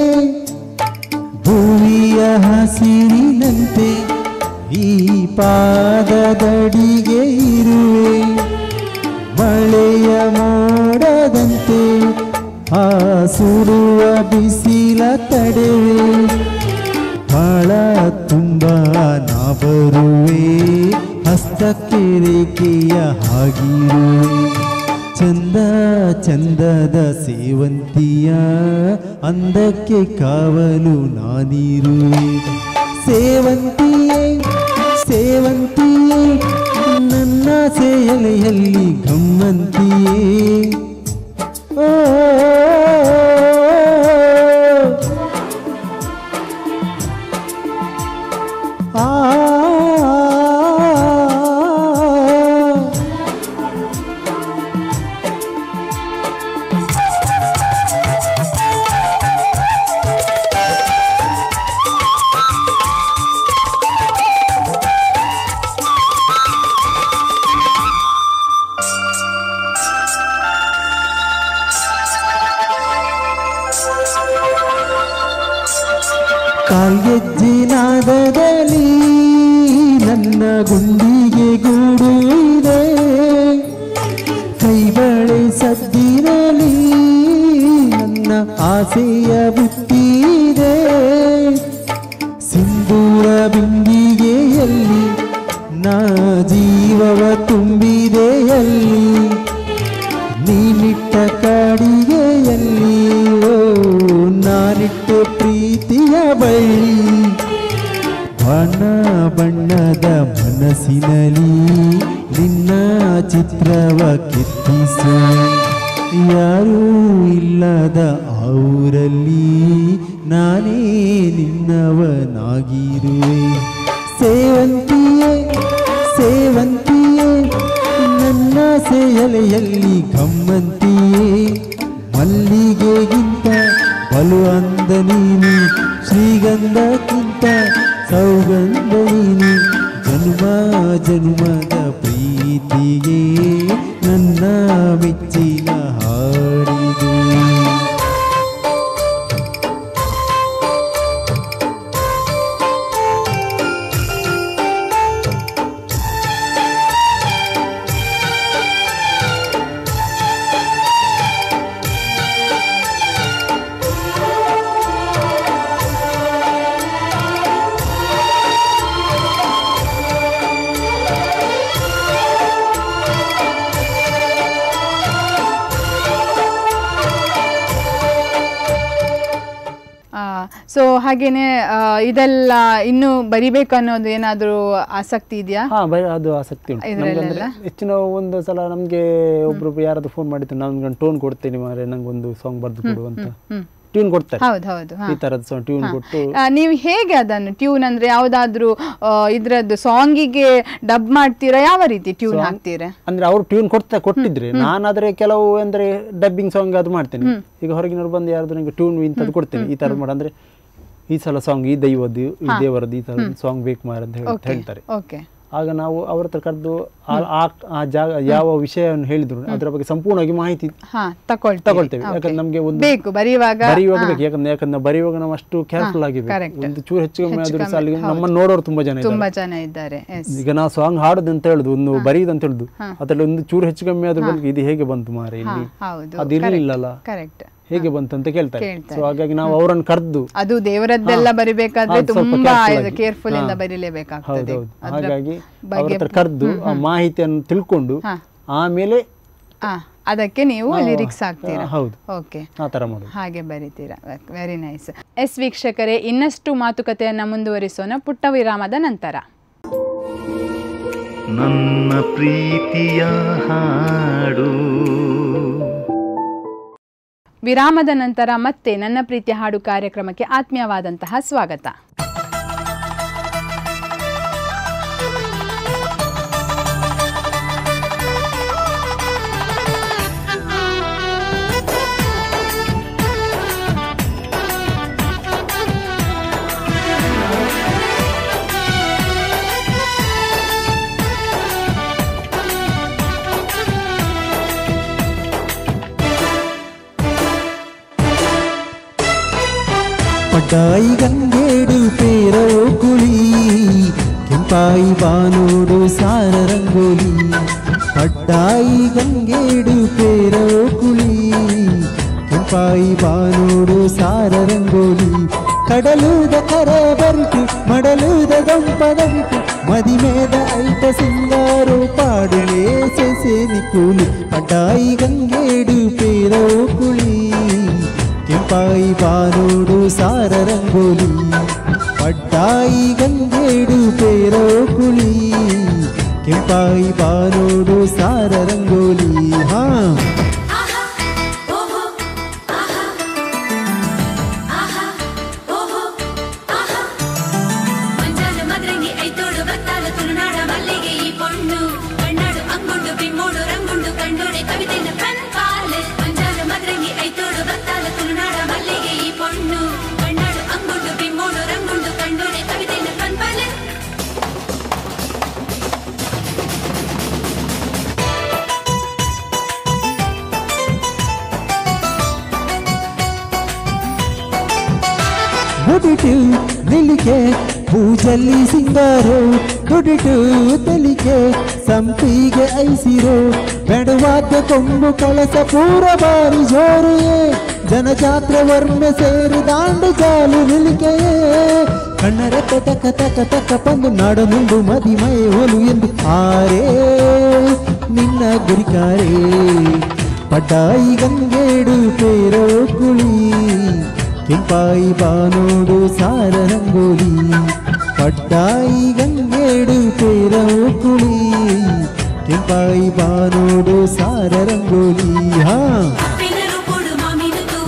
ಭೂಮಿಯ ಹಸಿರಿನಂತೆ ಈ ಪಾದದಡಿಗೆ ಇರುವೆ ಮಳೆಯ ಮೋಡದಂತೆ ಆ ಸುಡುವ ಬಿಸಿಲ ತಡೆವೆ ಬಾಳ ತುಂಬ ನಾ ಬರುವೆ ಹಸ್ತಕ್ಕೆ ರೇಖೆಯ ಹಾಗಿರುವೆ ಚಂದ ಚಂದದ ಸೇವಂತಿಯ ಅಂದಕ್ಕೆ ಕಾವಲು ನಾನಿರುವೆ ಸೇವಂತಿಯೇ ಸೇವಂತಿಯೇ ನನ್ನ ಸೇಯಲೆಯಲ್ಲಿ ಗಮ್ಮಂತಿಯೇ ಓ ಆ ಕಾಲ್ಗೆಜ್ಜಿನಾದದಲ್ಲಿ ನನ್ನ ಗುಂಡಿಗೆ ಗೂಡು ಇದೆ ಕೈಬಳೆ ಸದ್ದಿನಲ್ಲಿ ನನ್ನ ಆಸೆಯ ಬುತ್ತಿದೆ ಸಿಂಧೂರ ಬಿಂದಿಗೆಯಲ್ಲಿ ನಾ ಜೀವವ ತುಂಬಿದೆಯಲ್ಲಿ ನೀನಿಟ್ಟ ಕಾಡಿಗೆಯಲ್ಲಿ ಓ ನಾನಿಟ್ಟ ಪ್ರೀತಿಯ ಬಳ್ಳಿ ಬಣ್ಣ ಬಣ್ಣದ ಮನಸ್ಸಿನಲ್ಲಿ ಇಲ್ಲದ ಆ ಊರಲ್ಲಿ ನಾನೇ ನಿನ್ನವನಾಗಿರುವೆ ಸೇವಂತಿಯೇ ಸೇವಂತಿಯೇ ನನ್ನ ಸೇಯಲೆಯಲ್ಲಿ ಕಮ್ಮಂತಿಯೇ ಮಲ್ಲಿಗೆಗಿಂತ ಬಲು ಅಂದ ನೀನು ಶ್ರೀಗಂಧಕ್ಕಿಂತ ಸೌಗಂಧ ನೀನು ಜನ್ಮ ಜನ್ಮದ ಪ್ರೀತಿಗೆ ನನ್ನ ಮೆಚ್ಚಿನ ಹಾಡಿದು ಸೊ ಹಾಗೇನೆ ಆ, ಇದೆಲ್ಲ ಇನ್ನು ಬರಿಬೇಕು ಅನ್ನೋದು ಏನಾದರೂ ಆಸಕ್ತಿ ಇದೆಯಾ ಹಾ ಬೈ ಅದು ಆಸಕ್ತಿ ಉಂಟು ನಮ್ಗೆ ಅಂದ್ರೆ ಇದ್ರಲ್ಲೆಲ್ಲ? ಹೆಚ್ಚಿನ ಒಂದು ಸಲ ನಮ್ಗೆ ಒಬ್ರು ಯಾರಾದ್ರೂ ಫೋನ್ ಮಾಡಿದ್ರು ನಾನು ಟೋನ್ ಕೊಡ್ತೇನೆ ಮಾರೆ ನಂಗೊಂದು ಸಾಂಗ್ ಬರ್ದು ಕೊಡು ಅಂತ ಹ್ಮ್. ಟ್ಯೂನ್ ಕೊಡ್ತಾರೆ ಹೌದು ಹೌದು ಹಾ. ಈ ತರದ ಟ್ಯೂನ್ ಕೊಟ್ಟು ಆ, ನೀವು ಹೇಗೆ ಅದನ್ನು ಟ್ಯೂನ್ ಅಂದ್ರೆ ಯಾವ್ದಾದ್ರು ಆ, ಇದ್ರದ್ದು ಸಾಂಗಿಗೆ ಡಬ್ ಮಾಡ್ತೀರಾ ಯಾವ ರೀತಿ ಟ್ಯೂನ್ ಹಾಕ್ತೀರಾ ಅಂದ್ರೆ ಅವ್ರು ಟ್ಯೂನ್ ಕೊಡ್ತಾ ಕೊಟ್ಟಿದ್ರೆ ನಾನಾದ್ರೆ ಕೆಲವು ಅಂದ್ರೆ ಡಬ್ಬಿಂಗ್ ಸಾಂಗ್ ಅದು ಮಾಡ್ತೇನೆ ಈಗ ಹೊರಗಿನವ್ರು ಬಂದು ಯಾರಾದ್ರೂ ನಂಗೆ ಟ್ಯೂನ್ ಇಂಥದ್ದು ಕೊಡ್ತೇನೆ ಈ ತರದ್ ಮಾಡ ಅಂದ್ರೆ ಈ ಸಲ ಸಾಂಗ್ ಈ ದೈವದ್ದು ಈ ದೇವರದ್ದು ಈ ತರದ ಸಾಂಗ್ ಬೇಕು ಮಾರ ಅಂತ ಹೇಳಿ- ಓಕೆ ಹೇಳ್ತಾರೆ ಓಕೆ ಆಗ ನಾವು ಅವ್ರ ಹತ್ರ ಕರೆದು ಆ ಜಾಗ ಯಾವ ವಿಷಯವನ್ನು ಹೇಳಿದ್ರು ಅದರ ಬಗ್ಗೆ ಸಂಪೂರ್ಣವಾಗಿ ಮಾಹಿತಿ ಹಾ ತಕೊಳ್ತೀವಿ ತಗೊಳ್ತೇವೆ Okay. ಯಾಕಂದ್ರೆ ನಮ್ಗೆ ಒಂದು ಬೇಕು ಬರೆಯುವಾಗ ಬರೆಯುವಾಗ ಬೇಕು ಯಾಕಂದ್ರೆ ಯಾಕಂದ್ರೆ ನಾವು ಬರೆಯುವಾಗ ನಾವು ಅಷ್ಟು ಕೇರ್ಫುಲ್ ಆಗಿರ್ಬೇಕು correct. ಒಂದು ಚೂರು ಹೆಚ್ಚು ಕಮ್ಮಿ ಹೆಚ್ಚು ಆದ್ರೂ ಕಮ್ಮಿ, ಸಾಲಿಗೆ ಹೌದು. ನಮ್ಮನ್ನು ನೋಡೋರು ತುಂಬಾ ಜನ ತುಂಬಾ ಇದ್ದಾರೆ ಜನ ಇದ್ದಾರೆ ಎಸ್ ಈಗ ನಾವು ಸಾಂಗ್ ಹಾಡೋದು ಅಂತ ಹೇಳುದು ಒಂದು ಬರೆಯುದು ಅಂತ ಹೇಳುದು ಅದ್ರಲ್ಲಿ ಒಂದು ಚೂರು ಹೆಚ್ಚು ಕಮ್ಮಿ ಆದ್ರೂ ಬಂದು ಇದು ಹೇಗೆ ಬಂತು ಮಾರೆ ಇಲ್ಲಿ ಹೌದು ಅದು ಇರ್ಲಿಲ್ಲಲ್ಲ ಕರೆಕ್ಟ್ ಹೇಗೆ ಬಂತು ಅಂತ ಕೇಳ್ತಾರೆ ಕೇಳ್ತಾರೆ. ಸೊ ಹಾಗಾಗಿ ನಾವು ಅವರನ್ನು ಕರೆದು ಅದು ದೇವರದ್ದೆಲ್ಲ ಬರಿಬೇಕಾದ್ರೆ ಅದು ಸ್ವಲ್ಪ ತುಂಬಾ careful ಆಗಿ. ಕೇರ್ಫುಲ್ ಇಂದ ಹಾ. ಬರೀಲೇಬೇಕಾಗ್ತದೆ ಹೌದೌದು ಅದ್ರ ಹಾಗಾಗಿ ಅವ್ರ ಬಗ್ಗೆ ಹತ್ರ ಕರೆದು ಆ ಮಾಹಿತಿಯನ್ನು ತಿಳ್ಕೊಂಡು ಹಾ. ಆಮೇಲೆ ಆ, ಅದಕ್ಕೆ ನೀವು ನಾವು- ಲಿರಿಕ್ಸ್ ಹಾಕ್ತೀರಾ ಆ, ಹೌದು. ಓಕೆ ಆ ತರ ಮಾಡೋದು ಹಾಗೆ ಬರೀತೀರಾ ವೆರಿ ನೈಸ್ ಎಸ್ ವೀಕ್ಷಕರೇ ಇನ್ನಷ್ಟು ಮಾತುಕತೆಯನ್ನು ಮುಂದುವರಿಸೋಣ ಪುಟ್ಟ ವಿರಾಮದ ನಂತರ ನನ್ನ ಪ್ರೀತಿಯ ಹಾಡು ವಿರಾಮದ ನಂತರ ಮತ್ತೆ ನನ್ನ ಪ್ರೀತಿಯ ಹಾಡು ಕಾರ್ಯಕ್ರಮಕ್ಕೆ ಆತ್ಮೀಯವಾದಂತಹ ಸ್ವಾಗತ ಪಡ್ಡಾಯಿ ಗಂಗೇಡು ಪೇರೋ ಕುಳಿ ಕೆಂಪಾಯಿ ಬಾನೋಡು ಸಾರ ರಂಗೋಲಿ ಪಡ್ಡಾಯಿ ಗಂಗೇಡು ಪೇರೋ ಕುಳಿ ಕೆಂಪಾಯಿ ಬಾನೋಡು ಸಾರ ರಂಗೋಲಿ ಕಡಲೂದ ಕರೆ ಬರಿಟು ಮಡಲೂದ ಗಂಪದವಿಟು ಮದಿಮೇದ ಐಟ ಸಿಂಗಾರು ಪಾಡುಲೇ ಸೆಸೆನಿ ಕೂಲಿ ಪಡ್ಡಾಯಿ ಗಂಗೇಡು ಪೇರೋ ಕುಳಿ ಕೆಂಪಾಯಿ ಬಾನೋಡು ಸಾರ ರಂಗೋಲಿ ಪಡ್ಡಾಯಿ ಗಂಗೇಡು ಪೇರೋ ಕುಳಿ ಕೆಂಪಾಯಿ ಬಾನೋಡು ಸಾರ ರಂಗೋಲಿ ಹಾ ಮಂಜಾಲ ಮದ್ರಂಗಿ ಐತೋಡು ಬತ್ತಾಲ ತುಳುನಾಡ ಮಲ್ಲಿಗೆ ಈ ಪೊಣ್ಣು ಕಣ್ಣಾಡು ಅಂಗುಂಡು ಬಿಮ್ಮೋಡು ರಂಗುಂಡು ಕಂಡೋಡೆ ಕವಿತೆನ ಪನ್ಪಾಲೆ ಮಂಜಾಲ ಮದ್ರಂಗಿ ಐತೋಡು ಬತ್ತಾಲ ತುಳುನಾಡ ಮಲ್ಲಿಗೆ ಈ ಪೊಣ್ಣು ಕಣ್ಣಾಡು ಅಂಗುಂಡು ಬಿಮ್ಮೋಡು ರಂಗುಂಡು ಕಂಡೋಡೆ ಕವಿತೆನ ಪನ್ಪಾಲೆ ನುಡಿಟು ನಿಲಿಕೆ ಪೂಜಲ್ಲಿ ಸಿಂಗಾರು ನುಡಿಟು ತೆಲಿಕೆ ಸಂಪಿಗೆ ಐಸಿರು ಬೆಡವಾದ್ಯ ಕೊಂಬು ಕಳಸ ಪೂರ ಬಾರಿ ಜೋರುಯೇ ಜನಜಾತ್ರೆ ವರ್ಮೆ ಸೇರಿ ದಾಂಡು ಜಾಲು ನಿಲಿಕೆಯೇ ಕಣ್ಣರೆ ತಕ ತಕ ತಕ ಪಂದು ನಾಡು ನುಂಡು ಮದಿಮಯ ಒಲು ಎಂದು ಆರೇ ನಿನ್ನ ಗುರಿಕಾರೇ ಪಡ್ಡಾಯಿ ಗಂಗೇಡು ಪೇರೋ ಕುಳಿ ಕೆಂಪಾಯಿ ಬಾನೋಡು ಸಾರ ರಂಗೋಲಿ ಪಡ್ಡಾಯಿ ಗಂಗೇಡು ಪೇರೋ ಕುಳಿ ಕೆಂಪಾಯಿ ಬಾನೋಡು ಸಾರ ರಂಗೋಲಿ ಹಾ ಪಿನರು ಕೊಡು ಮಾಮಿನು ತೋ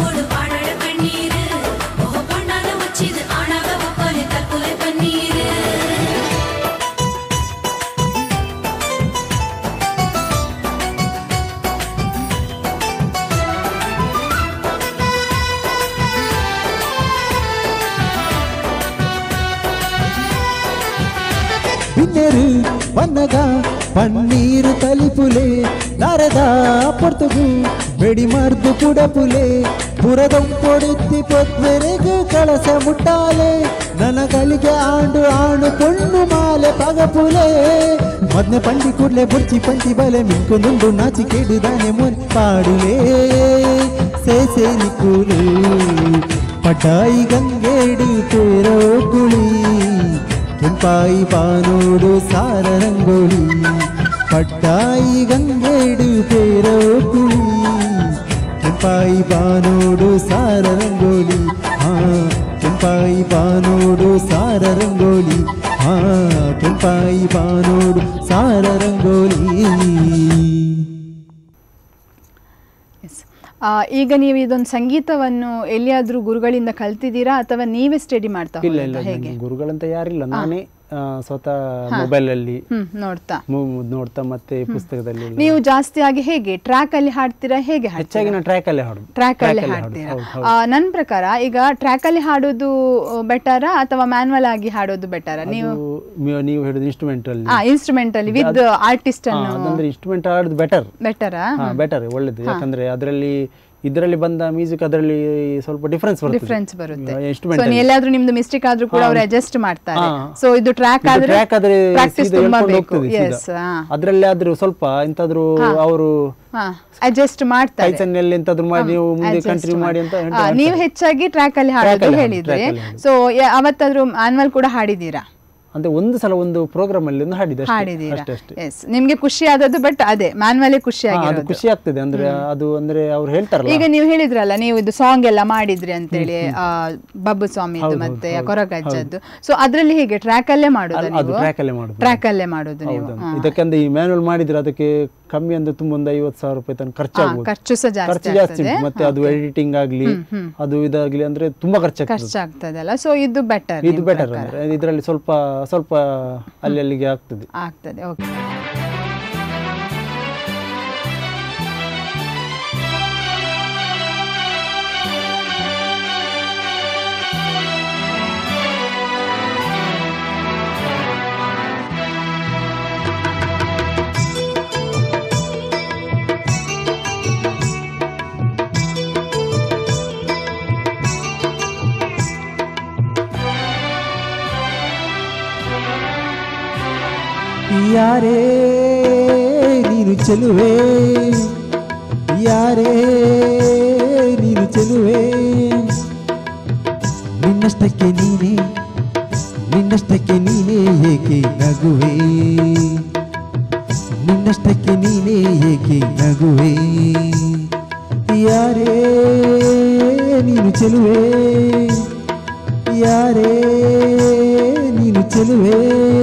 పిన్నెరు పన్నగా పన్నీరు తలిపులే నరదా పొర్తుగు వెడి మార్దు పుడపులే புரதம் பொடுத்தி பொத்வெருகு கலச முட்டாலே ನನಗಳಿಗೆ ಆಂಡು ಆಣು ಪೊಣ್ಣು ಮಾಲೆ ಪಗಪುಲೆ ಮೊದ್ನೆ ಪಂಡಿ ಕೂಡ್ಲೆ ಬುರ್ಚಿ ಪಂಚಿ ಬಲೆ ಮಿಂಕು ನುಂಡು ನಾಚಿ ಕೇಡಿದಾನೆ ಮೊನ್ ಪಾಡುಲೇ ಸೇಸೆ ನಿಕ್ಕುಲು ಪಟಾಯಿ ಗಂಗೇಡು ತೇರೋ ಕುಳಿ ಕೆಂಪಾಯಿ ಬಾನೋಡು ಸಾರ ರಂಗೋಲಿ ಪಟ್ಟಾಯಿ ಗಂಗೇಡು ತೇರೋ ಕುಳಿ ಕೆಂಪಾಯಿ ಬಾನೋಡು ಸಾರ ರಂಗೋಲಿ ಹಾ ಕೆಂಪಾಯಿ ಬಾನೋಡು ಸಾರ ರಂಗೋಲಿ ಹಾ ಕೆಂಪಾಯಿ ಬಾನೋಡು ಸಾರ ರಂಗೋಲಿ ಎಸ್ ಈಗ ನೀವು ಇದೊಂದು ಸಂಗೀತವನ್ನು ಎಲ್ಲಿಯಾದ್ರೂ ಗುರುಗಳಿಂದ ಕಲ್ತಿದ್ದೀರಾ ಅಥವಾ ನೀವೇ ಸ್ಟಡಿ ಮಾಡ್ತಾ ಇಲ್ಲ ಹೋಗೋದಾ? ಇಲ್ಲ ಹೇಗೆ ನಂಗೆ ಗುರುಗಳಂತ ಯಾರಿಲ್ಲ ನಾನೇ ಆ, ಸ್ವತಃ ಮೊಬೈಲ್ ಅಲ್ಲಿ ಹ್ಮ್ ನೋಡ್ತಾ ಮು- ನೋಡ್ತಾ ಮತ್ತೆ ಪುಸ್ತಕದಲ್ಲಿ ಎಲ್ಲ. ನೀವು ಜಾಸ್ತಿಯಾಗಿ ಹೇಗೆ ಟ್ರ್ಯಾಕ್ ಅಲ್ಲಿ ಹಾಡ್ತೀರಾ ಹೇಗೆ ಹಾಡ್ತೀರಾ ಹೆಚ್ಚಾಗಿ ನಾನು ಟ್ರ್ಯಾಕ್ ಅಲ್ಲೇ ಹಾಡುದು ಟ್ರ್ಯಾಕ್ ಅಲ್ಲಿ Track ಹಾಡ್ತೀರಾ ಹಾಡುದು. ಹೌದು, ಆ, ನನ್ ಪ್ರಕಾರ ಈಗ ಟ್ರ್ಯಾಕ್ ಅಲ್ಲಿ ಹಾಡೋದು ಬೆಟರಾ ಅಥವಾ ಮ್ಯಾನ್ಯಲ್ ಆಗಿ ಹಾಡೋದು ಬೆಟರಾ ನೀವು ಅದು ನೀವು- ನೀವು ಹೇಳಿದ ಇನ್ಸ್ಟ್ರೂಮೆಂಟ್ ಅಲ್ಲಿ ಆ ಇನ್ಸ್ಟ್ರೂಮೆಂಟ್ ಅಲ್ಲಿ ವಿತ್ ಆರ್ಟಿಸ್ಟ್ ಹಾ, ಅನ್ನು ಅದಂದ್ರೆ ಇನ್ಸ್ಟ್ರೂಮೆಂಟ್ ಆಡುದು ಬೆಟರ್ ಬೆಟರಾ ಹಾ ಬೆಟರ್ ಒಳ್ಳೇದು ಯಾಕಂದ್ರೆ ಅದರಲ್ಲಿ ಇದರಲ್ಲಿ ಬಂದ ಮ್ಯೂಸಿಕ್ ಅದರಲ್ಲಿ ಸ್ವಲ್ಪ ಡಿಫರೆನ್ಸ್ ಬರ್ತದೆ ಡಿಫ್ರೆನ್ಸ್ ಬರುತ್ತೆ ಇನ್ಸ್ಟ್ರೂಮೆಂಟ್ ಸೊ ಎಲ್ಲಾದ್ರೂ ನಿಮ್ದು ಮಿಸ್ಟೇಕ್ ಆದ್ರೂ ಕೂಡ ಅವ್ರು ಅಡ್ಜಸ್ಟ್ ಮಾಡ್ತಾರೆ ಹಾ. ಸೊ ಇದು ಟ್ರ್ಯಾಕ್ ಆದ್ರೆ ಟ್ರ್ಯಾಕ್ ಆದ್ರೆ ಪ್ರಾಕ್ಟೀಸ್ ಸೀದಾ ತುಂಬಾ ಹೇಳ್ಕೊಂಡು ಬೇಕು ಹೋಗ್ತದೆ ಎಸ್ ಸೀದಾ. ಅದ್ರಲ್ಲಿ ಆದ್ರೂ ಸ್ವಲ್ಪ ಎಂತಾದ್ರೂ ಅವರು ಅಡ್ಜಸ್ಟ್ ಮಾಡ್ತಾರೆ ಕೈಸನ್ನೆಲ್ಲ ಎಂತಾದ್ರೂ ಮಾಡಿ ನೀವು ಮುಂದೆ adjust ಕಂಟಿನ್ಯೂ ಮಾಡಿ ಅಂತ ಆ, ಹೇಳ್ತಾರೆ. ನೀವು ಹೆಚ್ಚಾಗಿ ಟ್ರ್ಯಾಕ್ ಅಲ್ಲಿ Track ಹಾಡೋದು ಅಲ್ಲಿ ಹಾಡು, ಹೇಳಿದ್ರಿ track ಅಲ್ಲಿ ಹಾಡು. ಸೊ ಅವತ್ತಾದ್ರೂ ಆನ್ವಲ್ ಕೂಡ ಹಾಡಿದೀರಾ ಅಂದ್ರೆ ಒಂದು ಸಲ ಒಂದು ಪ್ರೋಗ್ರಾಮ್ ಅಲ್ಲಿ ಒಂದು ಹಾಡಿದೆ ಅಷ್ಟೇ. ಹಾಡಿದೀರಾ ಅಷ್ಟೇ ಅಷ್ಟೇ ಎಸ್ ನಿಮ್ಗೆ ಖುಷಿ ಆದದ್ದು ಬಟ್ ಅದೇ ಮ್ಯಾನ್ವಲ್ಲೇ ಖುಷಿ ಹಾ, ಅದು ಆಗಿರೋದು ಖುಷಿ ಆಗ್ತದೆ ಅಂದ್ರೆ ಅದು ಅಂದ್ರೆ ಅವ್ರು ಹೇಳ್ತಾರಲ್ಲ ಈಗ ನೀವು ಹೇಳಿದ್ರಲ್ಲ ನೀವು ಇದು ಸಾಂಗ್ ಎಲ್ಲ ಮಾಡಿದ್ರಿ ಅಂತೇಳಿ ಆ, ಬಬ್ಬು ಸ್ವಾಮಿದು ಹೌದು, ಮತ್ತೆ ಹೌದು, ಕೊರಗಜ್ಜದ್ದು ಸೊ ಅದ್ರಲ್ಲಿ ಹೇಗೆ ಟ್ರ್ಯಾಕ್ ಅಲ್ಲೇ ಮಾಡೋದು ಅದು- ಅದು ನೀವು track ಅಲ್ಲೇ ಮಾಡುದು. ಟ್ರ್ಯಾಕ್ ಅಲ್ಲೇ ಮಾಡೋದು ನೀವು ಹೌದು. ಹಾ. ಇದಕ್ಕಂದ್ರೆ ಈ ಮ್ಯಾನುವಲ್ ಮಾಡಿದ್ರೆ ಅದಕ್ಕೆ ಕಮ್ಮಿ ಅಂದ್ರೆ ತುಂಬ ಒಂದು ಐವತ್ತು ಸಾವಿರ ರೂಪಾಯಿ ತನಕ ಖರ್ಚಾಗ್ಬೋದು ಖರ್ಚು ಸಹ ಜಾಸ್ತಿ ಖರ್ಚು ಜಾಸ್ತಿ ಆಗ್ತದೆ. ಉಂಟು ಮತ್ತೆ ಅದು ಎಡಿಟಿಂಗ್ ಆಗ್ಲಿ ಅದು ಇದಾಗ್ಲಿ ಅಂದ್ರೆ ತುಂಬಾ ಖರ್ಚಾಗ್ತದೆ ಖರ್ಚಾಗ್ತದಲ್ಲ ಸೊ ಇದು ಬೆಟರ್ ಇದು ಬೆಟರ್ ಅಂದ್ರೆ ಇದರಲ್ಲಿ ಸ್ವಲ್ಪ ಸ್ವಲ್ಪ ಅಲ್ಲಿ ಅಲ್ಲಿಗೆ ಆಗ್ತದೆ ಆಗ್ತದೆ ಓಕೆ ಯಾರೇ ನೀನು ಚೆಲುವೆ ಯಾರೇ ನೀನು ಚೆಲುವೆ ನಿನ್ನಷ್ಟಕ್ಕೆ ನೀನೇ ನಿನ್ನಷ್ಟಕ್ಕೆ ನೀನೇ ಏಕೆ ನಗುವೆ ನಿನ್ನಷ್ಟಕ್ಕೆ ನೀನೇ ಏಕೆ ನಗುವೆ ಯಾರೇ ನೀನು ಚೆಲುವೆ ಯಾರೇ ನೀನು ಚೆಲುವೆ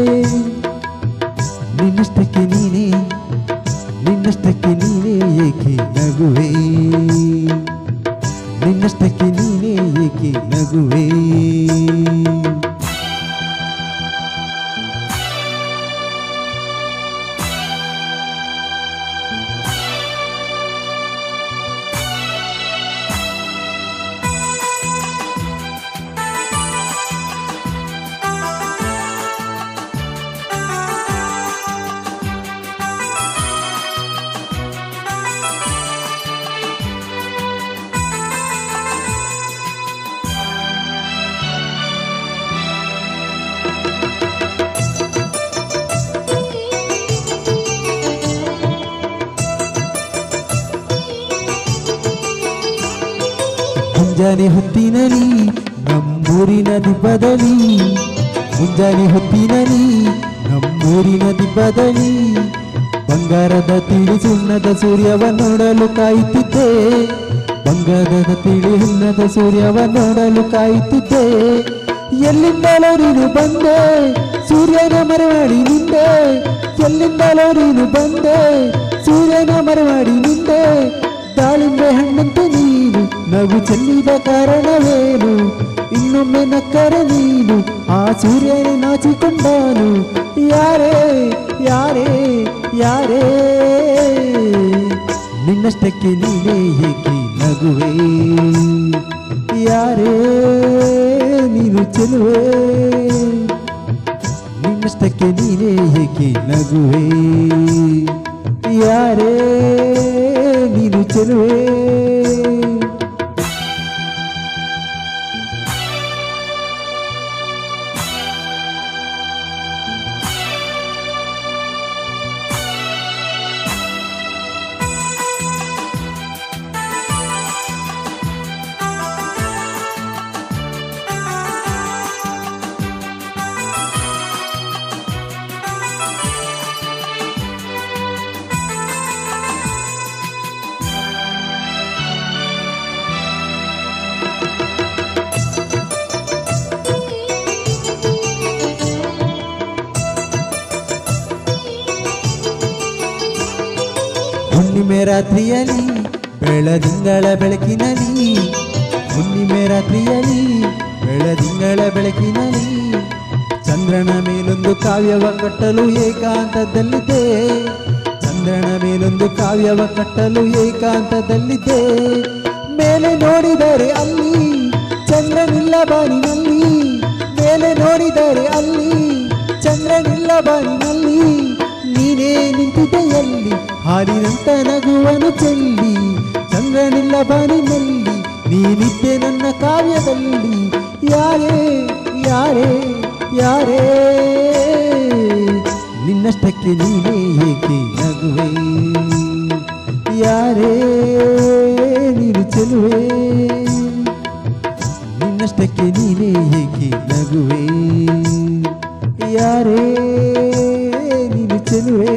ನಿನ್ನಷ್ಟಕ್ಕೆ ನೀನೇ ನಿನ್ನಷ್ಟಕ್ಕೆ ನೀನೇ ಏಕೆ ನಗುವೆ ನಿನ್ನಷ್ಟಕ್ಕೆ ನೀನೇ ಏಕೆ ನಗುವೆ ಮುಂಜಾನೆ ಹೊತ್ತಿನಲಿ ನಮ್ಮೂರಿನ ದಿಬ್ಬದಲ್ಲಿ ಮುಂಜಾನೆ ಹೊತ್ತಿನಲಿ ನಮ್ಮೂರಿನ ದಿಬ್ಬದಲ್ಲಿ ಬಂಗಾರದ ತಿಳಿ ಸುಣ್ಣದ ಸೂರ್ಯವ ನೋಡಲು ಕಾಯುತ್ತಿದ್ದೆ ಬಂಗಾರದ ತಿಳಿ ಹುಣ್ಣದ ಸೂರ್ಯವ ನೋಡಲು ಕಾಯುತ್ತಿದ್ದೆ ಎಲ್ಲಿಂದಲೋ ನೀನು ಬಂದೆ ಸೂರ್ಯನ ಮರವಾಡಿ ನಿಂದೆ ಎಲ್ಲಿಂದಲೋ ನೀನು ಬಂದೆ ಸೂರ್ಯನ ಮರವಾಡಿ ನಿಂದೆ ದಾಳಿಂಬೆ ಹಣ್ಣಂತೆ ನೀನು ನಗು ಚೆಲ್ಲಿದ ಕಾರಣವೇನು ಇನ್ನೊಮ್ಮೆ ನಕ್ಕರೆ ನೀನು ಆ ಸೂರ್ಯನ ನಾಚಿಕೊಂಡಾನು ಯಾರೇ ಯಾರೇ ಯಾರೇ ನಿನ್ನಷ್ಟಕ್ಕೆ ನೀನೇ ಏಕೆ ನಗುವೆ ಯಾರೇ ನೀನು ಚೆಲುವೆ ನಿನ್ನಷ್ಟಕ್ಕೆ ನಿನ್ನಷ್ಟಕ್ಕೆ ನೀನೇ ಏಕೆ ನಗುವೆ ಯಾರೇ ನೀನು ಚೆಲುವೆ ಹುಣ್ಣಿಮೆ ರಾತ್ರಿಯಲ್ಲಿ ಬೆಳದಿಂಗಳ ಬೆಳಕಿನಲ್ಲಿ ಹುಣ್ಣಿಮೆ ರಾತ್ರಿಯಲ್ಲಿ ಬೆಳದಿಂಗಳ ಬೆಳಕಿನಲ್ಲಿ ಚಂದ್ರನ ಮೇಲೊಂದು ಕಾವ್ಯವ ಕಟ್ಟಲು ಏಕಾಂತದಲ್ಲಿದ್ದೆ ಚಂದ್ರನ ಮೇಲೊಂದು ಕಾವ್ಯವ ಕಟ್ಟಲು ಏಕಾಂತದಲ್ಲಿದ್ದೆ ಮೇಲೆ ನೋಡಿದರೆ ಅಲ್ಲಿ ಚಂದ್ರನಿಲ್ಲ ಬಾನಿನಲ್ಲಿ ಮೇಲೆ ನೋಡಿದರೆ ಅಲ್ಲಿ ಚಂದ್ರನಿಲ್ಲ ಬಾನಿನಲ್ಲಿ ನೀನೇ ನಿಂತಿದೆಯಲ್ಲಿ ಹಾಲಿನಂತ ನಗುವನು ಚೆಲ್ಲಿ ಚಂದ್ರನಿಲ್ಲ ಬಾನಿನಲ್ಲಿ ನೀನಿದ್ದೆ ನನ್ನ ಕಾವ್ಯದಲ್ಲಿ ಯಾರೇ ಯಾರೇ ಯಾರೇ ನಿನ್ನಷ್ಟಕ್ಕೆ ನೀನೇ ಏಕೆ ನಗುವೆ ಯಾರೇ ನೀನು ಚೆಲುವೆ ನಿನ್ನಷ್ಟಕ್ಕೆ ನೀನೇ ಏಕೆ ನಗುವೆ ಯಾರೇ ನೀನು ಚೆಲುವೆ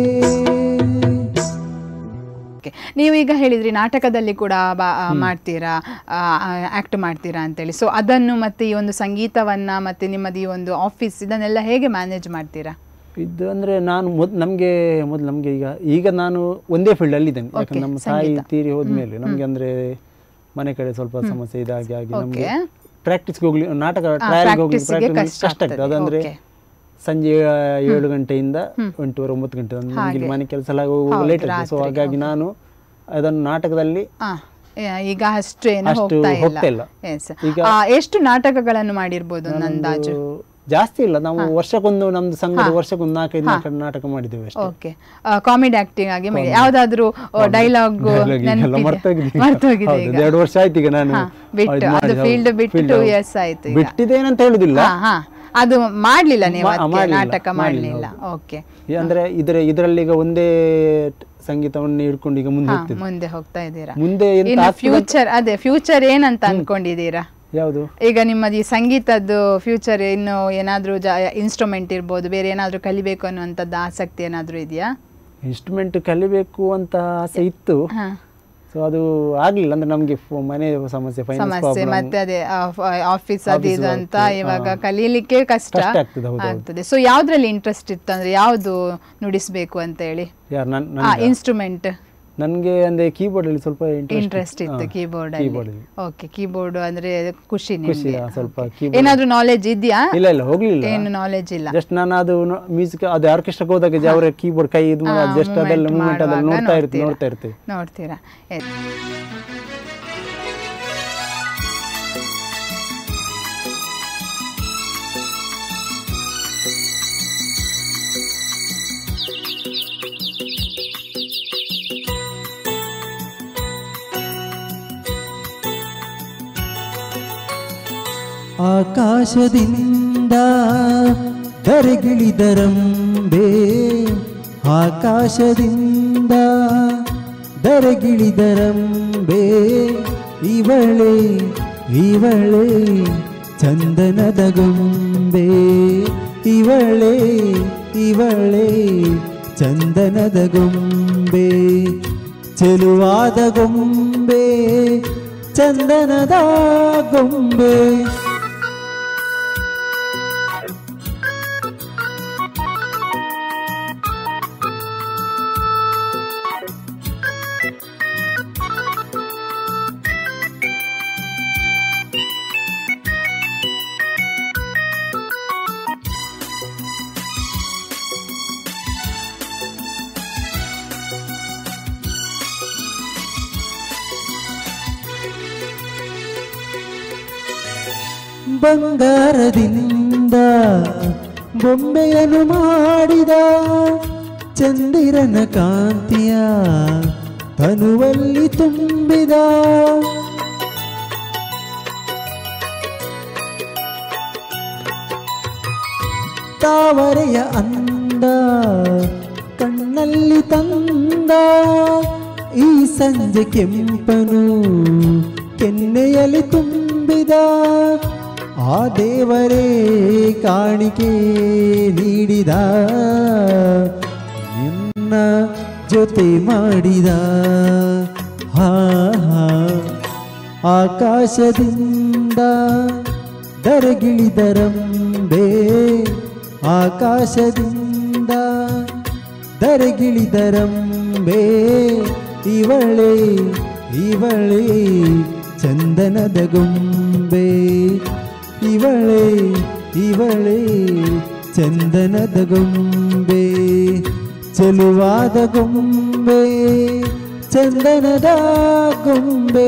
Okay. ನೀವು ಈಗ ಹೇಳಿದ್ರಿ ನಾಟಕದಲ್ಲಿ ಕೂಡ ಬಾ- ಆ, ಮಾಡ್ತೀರಾ ಆಕ್ಟ್ ಮಾಡ್ತೀರಾ ಅಂತೇಳಿ ಸೊ ಅದನ್ನು ಮತ್ತೆ ಈ ಒಂದು ಸಂಗೀತವನ್ನ ಮತ್ತೆ ನಿಮ್ಮದು ಈ ಒಂದು ಆಫೀಸ್ ಇದನ್ನೆಲ್ಲ ಹೇಗೆ ಮ್ಯಾನೇಜ್ ಮಾಡ್ತೀರಾ ಇದು ಅಂದ್ರೆ ನಾನು ಮೊದ್ ನಮಗೆ ಮೊದಲು ನಮಗೆ ಈಗ ಈಗ ನಾನು ಒಂದೇ ಫೀಲ್ಡ್ ಅಲ್ಲಿ ಇದ್ದೇನೆ Okay, ಯಾಕಂದ್ರೆ ನಮ್ಮ ತಾಯಿ ಸಂಗೀತ. ತೀರಿ ಹೋದ್ಮೇಲೆ ನಮಗೆ ಅಂದ್ರೆ ಮನೆ ಕಡೆ ಸ್ವಲ್ಪ ಸಮಸ್ಯೆ ಇದಾಗಿ ಆಗಿ ನಮಗೆ Okay. ಪ್ರಾಕ್ಟೀಸ್ಗೆ ಹೋಗ್ಲಿ ನಾಟಕ ಆ, ಟ್ರಯಲ್ಗೆ ಹೋಗ್ಲಿ practice ಗೆ practice ಕಷ್ಟ ಕಷ್ಟ ಆಗ್ತದೆ ಆಗ್ತದೆ. ಅದಂದ್ರೆ Okay. ಸಂಜೆ ಆ, ಏಳು ಗಂಟೆಯಿಂದ ಎಂಟೂವರೆ ಒಂಬತ್ತು ಗಂಟೆ ಅಂದ್ರೆ ನಮ್ಗೆ ಇಲ್ಲಿ ಹಾಗೆ. ಮನೆ ಕೆಲಸ ಎಲ್ಲ ಹೋಗುವಾಗ ಹೌದು, ಲೇಟ್ ಆಗ್ತದೆ ಸೊ ರಾತ್ರಿ, ಹಾಗಾಗಿ okay. ನಾನು ಅದನ್ನು ನಾಟಕದಲ್ಲಿ ಆ, ಯಾ- ಈಗ ಅಷ್ಟು ಏನು ಅಷ್ಟು ಹೋಗ್ತಾ ಹೋಗ್ತಾ ಇಲ್ಲ ಇಲ್ಲ. Yes. ಈಗ- ಆ, ಎಷ್ಟು ನಾಟಕಗಳನ್ನು ಮಾಡಿರ್ಬೋದು ಒಂದು ಅಂದಾಜು ನಾನೊಂದು ಜಾಸ್ತಿ ಇಲ್ಲ ನಾವು ವರ್ಷಕ್ಕೊಂದು ನಮ್ದು ಸಂಘದ ವರ್ಷಕ್ಕೊಂದು ನಾಲ್ಕೈದು ನಾಲ್ಕು ನಾಟಕ ಮಾಡಿದ್ದೇವೆ ಅಷ್ಟೇ ಓಕೆ ಕಾಮಿಡಿ ಆಕ್ಟಿಂಗ್ ಆಗಿ ಮಾಡಿ ಯಾವ್ದಾದ್ರು ಡೈಲಾಗ್ Dialogue ಈಗೆಲ್ಲ ಮರ್ತೋಗಿದೆ. ಮರ್ತೋಗಿದೆ ಹೌದು, ಈಗ ಎರಡು ವರ್ಷ ಆಯ್ತು ಈಗ ನಾನು ಹಾ, ಬಿಟ್ಟು, ಇದು ಅದು ಮಾಡಿ, ಹೌದು. field ಬಿಟ್ಟು Field two ಹೌದು. years ಆಯ್ತು ಈಗ. ಬಿಟ್ಟಿದ್ದೇನಂತ ಹೇಳುದಿಲ್ಲ ಹಾ, ಹಾ. ಅದು ಮಾಡ್ಲಿಲ್ಲ ನೀವು ಮಾ- ಅದಕ್ಕೆ ಮಾಡ್ಲಿಲ್ಲ, ನಾಟಕ ಮಾಡ್ಲಿಲ್ಲ, ಮಾಡ್ಲಿಲ್ಲ ಹೌದು. ಓಕೆ ಈ ಅಂದ್ರೆ ಇದ್ರ ಇದರಲ್ಲಿ ಈಗ ಒಂದೇ ಟ- ಸಂಗೀತವನ್ನು ಹಿಡ್ಕೊಂಡು ಈಗ ಮುಂದೆ ಹೋಗ್ತಿದ್ದೆ ಮುಂದೆ ಹೋಗ್ತಾ ಇದ್ದೀರಾ ಮುಂದೆ ಎಂತ ಇನ್ನು ಆಗ್ತದೆ ಅಂತ- ಫ್ಯೂಚರ್ ಅದೇ ಫ್ಯೂಚರ್ ಏನಂತ ಅನ್ಕೊಂಡಿದ್ದೀರಾ ಯಾವುದು ಈಗ ನಿಮ್ಮದು ಈ ಸಂಗೀತದ್ದು ಫ್ಯೂಚರ್ ಇನ್ನು ಏನಾದ್ರೂ ಇನ್ಸ್ಟ್ರೂಮೆಂಟ್ ಇರ್ಬೋದು ಬೇರೆ ಏನಾದ್ರೂ ಕಲಿಬೇಕು ಅನ್ನುವಂಥದ್ದು ಆಸಕ್ತಿ ಏನಾದ್ರೂ ಇದೆಯಾ ಇನ್ಸ್ಟ್ರೂಮೆಂಟ್ ಕಲಿಬೇಕು ಅಂತ ಆಸೆ ಇತ್ತು ಹಾ ಸೊ ಅದು ಆಗ್ಲಿಲ್ಲ ಅಂದ್ರೆ ನಮ್ಗೆ ಫೋ- ಮನೆ ಸಮಸ್ಯೆ ಫೈನಾನ್ಸ್ ಸಮಸ್ಯೆ ಮತ್ತೆ ಅದೇ ಆಫೀಸ್ ಅದು Office ಇದು work, ಅಂತ ಹಾ. ಇವಾಗ ಕಲೀಲಿಕ್ಕೆ ಕಷ್ಟ ಕಷ್ಟ ಆಗ್ತದೆ, ಹೌದು, ಹೌದು. ಆಗ್ತದೆ ಸೊ ಯಾವ್ದ್ರಲ್ಲಿ ಇಂಟ್ರೆಸ್ಟ್ ಇತ್ತು ಅಂದ್ರೆ ಯಾವ್ದು ನುಡಿಸ್ಬೇಕು ಅಂತ ಹೇಳಿ ಯಾರು ನನ್ ಆ ನನ್ಗ? ಇನ್ಸ್ಟ್ರೂಮೆಂಟ್ ನನ್ಗೆ ಅಂದ್ರೆ ಕೀಬೋರ್ಡ್ ಅಲ್ಲಿ ಸ್ವಲ್ಪ ಇಂಟ್ರೆಸ್ಟ್ ಇತ್ತು ಕೀಬೋರ್ಡ್ ಕೀಬೋರ್ಡ್ ಅಲ್ಲಿ ಓಕೆ ಕೀಬೋರ್ಡ್ ಅಂದ್ರೆ ಖುಷಿ ಖುಷಿ, ನಿಮ್ಗೆ ಹಾ, ಸ್ವಲ್ಪ Okay. keyboard. ಏನಾದ್ರೂ ನಾಲೆಜ್ ಇದೆಯಾ ಇಲ್ಲ ಇಲ್ಲ ಹೋಗ್ಲಿಲ್ಲ ಏನು ನಾಲೆಜ್ ಇಲ್ಲ ಜಸ್ಟ್ ನಾನು ಅದು ಮ್ಯೂಸಿಕ್ ಅದು ಆರ್ಕೆಸ್ಟ್ರಾಕ್ ಹೋದಾಗ ಅವರ ಕೀಬೋರ್ಡ್ ಕೈ ಇದು ಆ, ಜಸ್ಟ್ ಅದೆಲ್ಲ movement ಮೂವ್ಮೆಂಟ್ ಅದೆಲ್ಲ ಮಾಡುವಾಗ ನೋಡ್ತಾ ಇರ್ತೀವಿ ನೋಡ್ತೀರಾ? ನೋಡ್ತಾ ಇರ್ತೀವಿ ನೋಡ್ತೀರಾ ಎಸ್. ಆಕಾಶದಿಂದ ದರೆಗಿಳಿದರಂಬೆ ಆಕಾಶದಿಂದ ದರೆಗಿಳಿದರಂಬೆ ಇವಳೆ ಇವಳೆ ಚಂದನದ ಗೊಂಬೆ ಇವಳೆ ಇವಳೆ ಚಂದನದ ಗೊಂಬೆ ಚೆಲುವಾದ ಗೊಂಬೆ ಚಂದನದ ಗೊಂಬೆ ಬಂಗಾರದಿಂದ ಬೊಂಬೆಯನ್ನು ಮಾಡಿದ ಚಂದಿರನ ಕಾಂತಿಯ ತನುವಲ್ಲಿ ತುಂಬಿದ ತಾವರೆಯ ಅಂದ ಕಣ್ಣಲ್ಲಿ ತಂದ ಈ ಸಂಜೆ ಕೆಂಪನು ಕೆನ್ನೆಯಲ್ಲಿ ತುಂಬಿದ ಆ ದೇವರೇ ಕಾಣಿಕೆ ನೀಡಿದ ನಿನ್ನ ಜೊತೆ ಮಾಡಿದ ಹಾ ಹಾ ಆಕಾಶದಿಂದ ದರಗಿಳಿದರಂಬೆ ಆಕಾಶದಿಂದ ದರಗಿಳಿದರಂಬೆ ಇವಳೆ ಇವಳೆ ಚಂದನದ ಗೊಂಬೆ ಇವಳೆ ಇವಳೆ ಚಂದನದ ಗೊಂಬೆ ಚೆಲುವಾದ ಗೊಂಬೆ ಚಂದನದ ಗೊಂಬೆ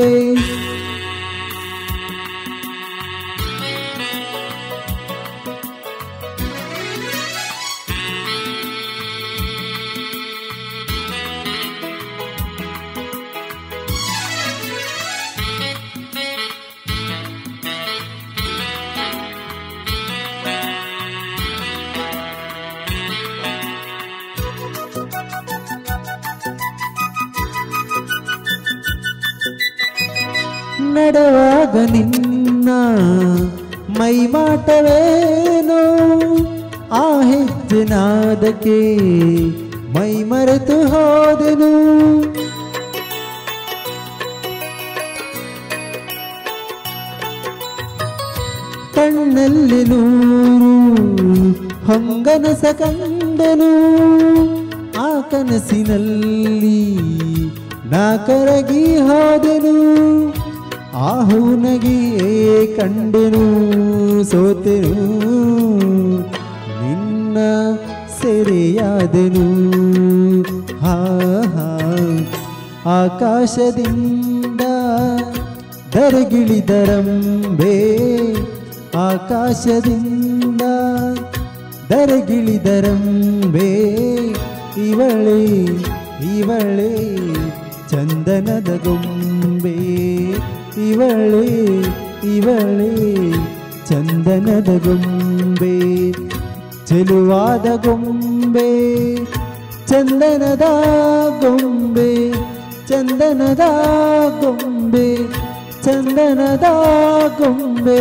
ನಡೆವಾಗ ನಿನ್ನ ಮೈಮಾಟವೇನೋ ಆ ಹೆಜ್ಜೆ ನಾದಕ್ಕೆ ಮೈ ಮರೆತು ಹೋದೆನು ಕಣ್ಣಲ್ಲಿ ನೂರು ಹೊಂಗನಸ ಕಂಡನು ಆ ಕನಸಿನಲ್ಲಿ ನಾ ಕರಗಿ ಹೋದೆನು ಆ ಹೂನಗೆ ಕಂಡೆನು ಸೋತೆನು ನಿನ್ನ ಸೆರೆಯಾದೆನು ಹಾ ಹಾ ಆಕಾಶದಿಂದ ದರಗಿಳಿದರಂಬೆ ಆಕಾಶದಿಂದ ದರಗಿಳಿದರಂಬೆ ಇವಳೆ ಇವಳೆ ಚಂದನದ ಗೊಂಬೆ ಇವಳೆ ಇವಳೆ ಚಂದನದ ಗೊಂಬೆ ಚೆಲುವಾದ ಗೊಂಬೆ ಚಂದನದ ಗೊಂಬೆ ಚಂದನದ ಗೊಂಬೆ ಚಂದನದ ಗೊಂಬೆ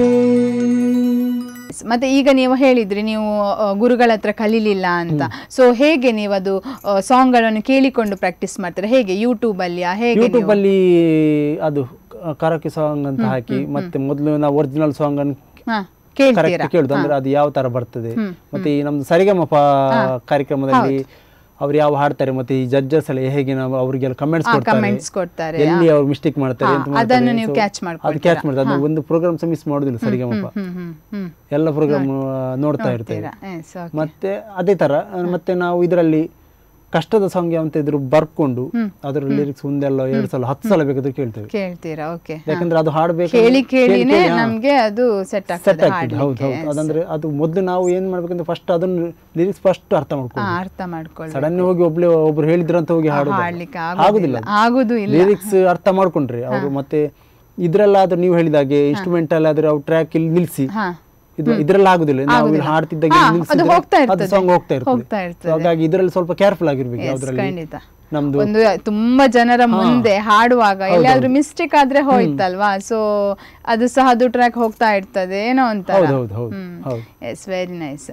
ಮತ್ತೆ ಈಗ ನೀವು ಹೇಳಿದ್ರಿ ನೀವು ಆ, ಗುರುಗಳ ಹತ್ರ ಕಲೀಲಿಲ್ಲ ಅಂತ ಸೊ ಹೇಗೆ ನೀವು ಅದು ಸಾಂಗ್ ಗಳನ್ನು ಕೇಳಿಕೊಂಡು ಪ್ರಾಕ್ಟೀಸ್ ಮಾಡ್ತೀರಾ ಹೇಗೆ ಯೂಟ್ಯೂಬ್ ಅಲ್ಲಿ ಹೇಗೆ ಯೂಟ್ಯೂಬ್ ನೀವು? ಅಲ್ಲಿ ಅದು ಕರಾಕಿ ಸಾಂಗ್ ಅಂತ ಹಾಕಿ ಮತ್ತೆ ಮೊದಲು ನಾವು ಒರಿಜಿನಲ್ ಸಾಂಗ್ ಅನ್ನು ಹಾ, ಕೇಳ್ತೀರಾ ಕರೆಕ್ಟ್ ಕೇಳುದು ಅಂದ್ರೆ ಅದು ಯಾವ ತರ ಬರ್ತದೆ ಮತ್ತೆ ಈ ನಮ್ದು ಸರಿಗಮಪ ಕಾರ್ಯಕ್ರಮದಲ್ಲಿ ಅವ್ರು ಯಾವ ಹಾಡ್ತಾರೆ ಮತ್ತೆ ಈ ಜಡ್ಜಸ್ ಎಲ್ಲ ಹೇಗೆ ನಾವು ಅವರಿಗೆಲ್ಲ ಕಮೆಂಟ್ಸ್ ಹಾ, ಕೊಡ್ತಾರೆ comments ಕೊಡ್ತಾರೆ, ಎಲ್ಲಿ ಅವ್ರು ಮಿಸ್ಟೇಕ್ ಮಾಡ್ತಾರೆ ಹಾ, ಅಂತ ಮಾಡ್ತಾರೆ. ಅದನ್ನು ನೀವು So, catch ಅದು ಮಾಡ್ಕೊಳ್ತೀರಾ. ಕ್ಯಾಚ್ ಮಾಡ್ತಾರೆ ಅದು ಒಂದು ಪ್ರೋಗ್ರಾಮ್ ಸಹ ಮಿಸ್ ಮಾಡೋದಿಲ್ಲ ಸರಿಗಮಪ ಹ್ಮ್ ಹ್ಮ್ ಹ್ಮ್ ಎಲ್ಲ ಪ್ರೋಗ್ರಾಮ್ ನೋಡ್ತಾ ಇರ್ತೇವೆ ನೋಡ್ತೀರಾ? Yes, okay. ಮತ್ತೆ ಅದೇ ತರ ಆ, ಮತ್ತೆ ನಾವು ಇದರಲ್ಲಿ ಕಷ್ಟದ ಸಾಂಗ್ ಅಂತ ಇದ್ರು ಬರ್ಕೊಂಡು ಅದರ ಲಿರಿಕ್ಸ್ ಒಂದೆಲ್ಲ ಎರಡು ಸಲ ಹತ್ತು ಸಲ ಬೇಕಾದ್ರೆ ಕೇಳ್ತೇವೆ ಕೇಳ್ತೀರಾ ಓಕೆ ಯಾಕಂದ್ರೆ ಅದು ಹಾಡ್ಬೇಕು ಕೇಳಿ ಕೇಳಿನೇ ನಮ್ಗೆ ಅದು ಸೆಟ್ ಸೆಟ್ ಆಗ್ತದೆ ಆಗ್ತದೆ ಹೌದು ಹಾಡ್ಲಿಕ್ಕೆ ಹೌದು ಅದಂದ್ರೆ ಅದು ಮೊದಲು ನಾವು ಏನ್ ಮಾಡ್ಬೇಕಂದ್ರೆ ಫಸ್ಟ್ ಅದನ್ನು ಲಿರಿಕ್ಸ್ ಫಸ್ಟ್ ಅರ್ಥ ಹಾ, ಮಾಡ್ಕೊಂಡು ಅರ್ಥ ಮಾಡ್ಕೊಳ್ಳಿ ಸಡನ್ ಹೋಗಿ ಒಬ್ಳೆ ಒಬ್ರು ಹೇಳಿದ್ರು ಅಂತ ಹೋಗಿ ಹಾಡೋದು ಹಾಡ್ಲಿಕ್ಕೆ ಆಗುದಿಲ್ಲ ಆಗುದು ಇಲ್ಲ ಲಿರಿಕ್ಸ್ ಅರ್ಥ ಮಾಡ್ಕೊಂಡ್ರಿ ಅವರು ಮತ್ತೆ ಇದ್ರಲ್ಲಾದ್ರೂ ನೀವು ಹೇಳಿದಾಗೆ ಇನ್ಸ್ಟ್ರೂಮೆಂಟ್ ಅಲ್ಲಿ ಆದ್ರೆ ಅವ್ರು ಟ್ರ್ಯಾಕ್ ಇಲ್ಲಿ ನಿಲ್ಸಿ ಹಾ ಇದು ಇದ್ರಲ್ಲಿ ಆಗುದಿಲ್ಲ ನಾವು ಇಲ್ಲಿ ಹಾಡ್ತಿದ್ದಾಗ ಹಾ, ಇಲ್ಲಿ ಅದು ನಿಲ್ಸಿದ್ರೆ ಹೋಗ್ತಾ ಅದು ಇರ್ತದೆ. ಸಾಂಗ್ ಹೋಗ್ತಾ ಹೋಗ್ತಾ ಇರ್ತದೆ ಇರ್ತದೆ. So ಹಾಗಾಗಿ ಇದರಲ್ಲಿ ಸ್ವಲ್ಪ ಕೇರ್ಫುಲ್ ಆಗಿರ್ಬೇಕು Yes, ಯಾವ್ದ್ರಲ್ಲಿ ಖಂಡಿತ ನಮ್ದು ಒಂದು ತುಂಬಾ ಜನರ ಮುಂದೆ ಹಾಡುವಾಗ ಎಲ್ಲಿಯಾದ್ರೂ ಮಿಸ್ಟೇಕ್ ಆದ್ರೆ ಹೋಯ್ತಲ್ವಾ ಸೊ ಅದು ಸಹ ಅದು ಟ್ರ್ಯಾಕ್ ಹೋಗ್ತಾ ಇರ್ತದೆ ಏನೋ ಅಂತ ಹೌದು ಹೌದು ಹೌದು ಹೌದು ಎಸ್ ವೆರಿ ನೈಸ್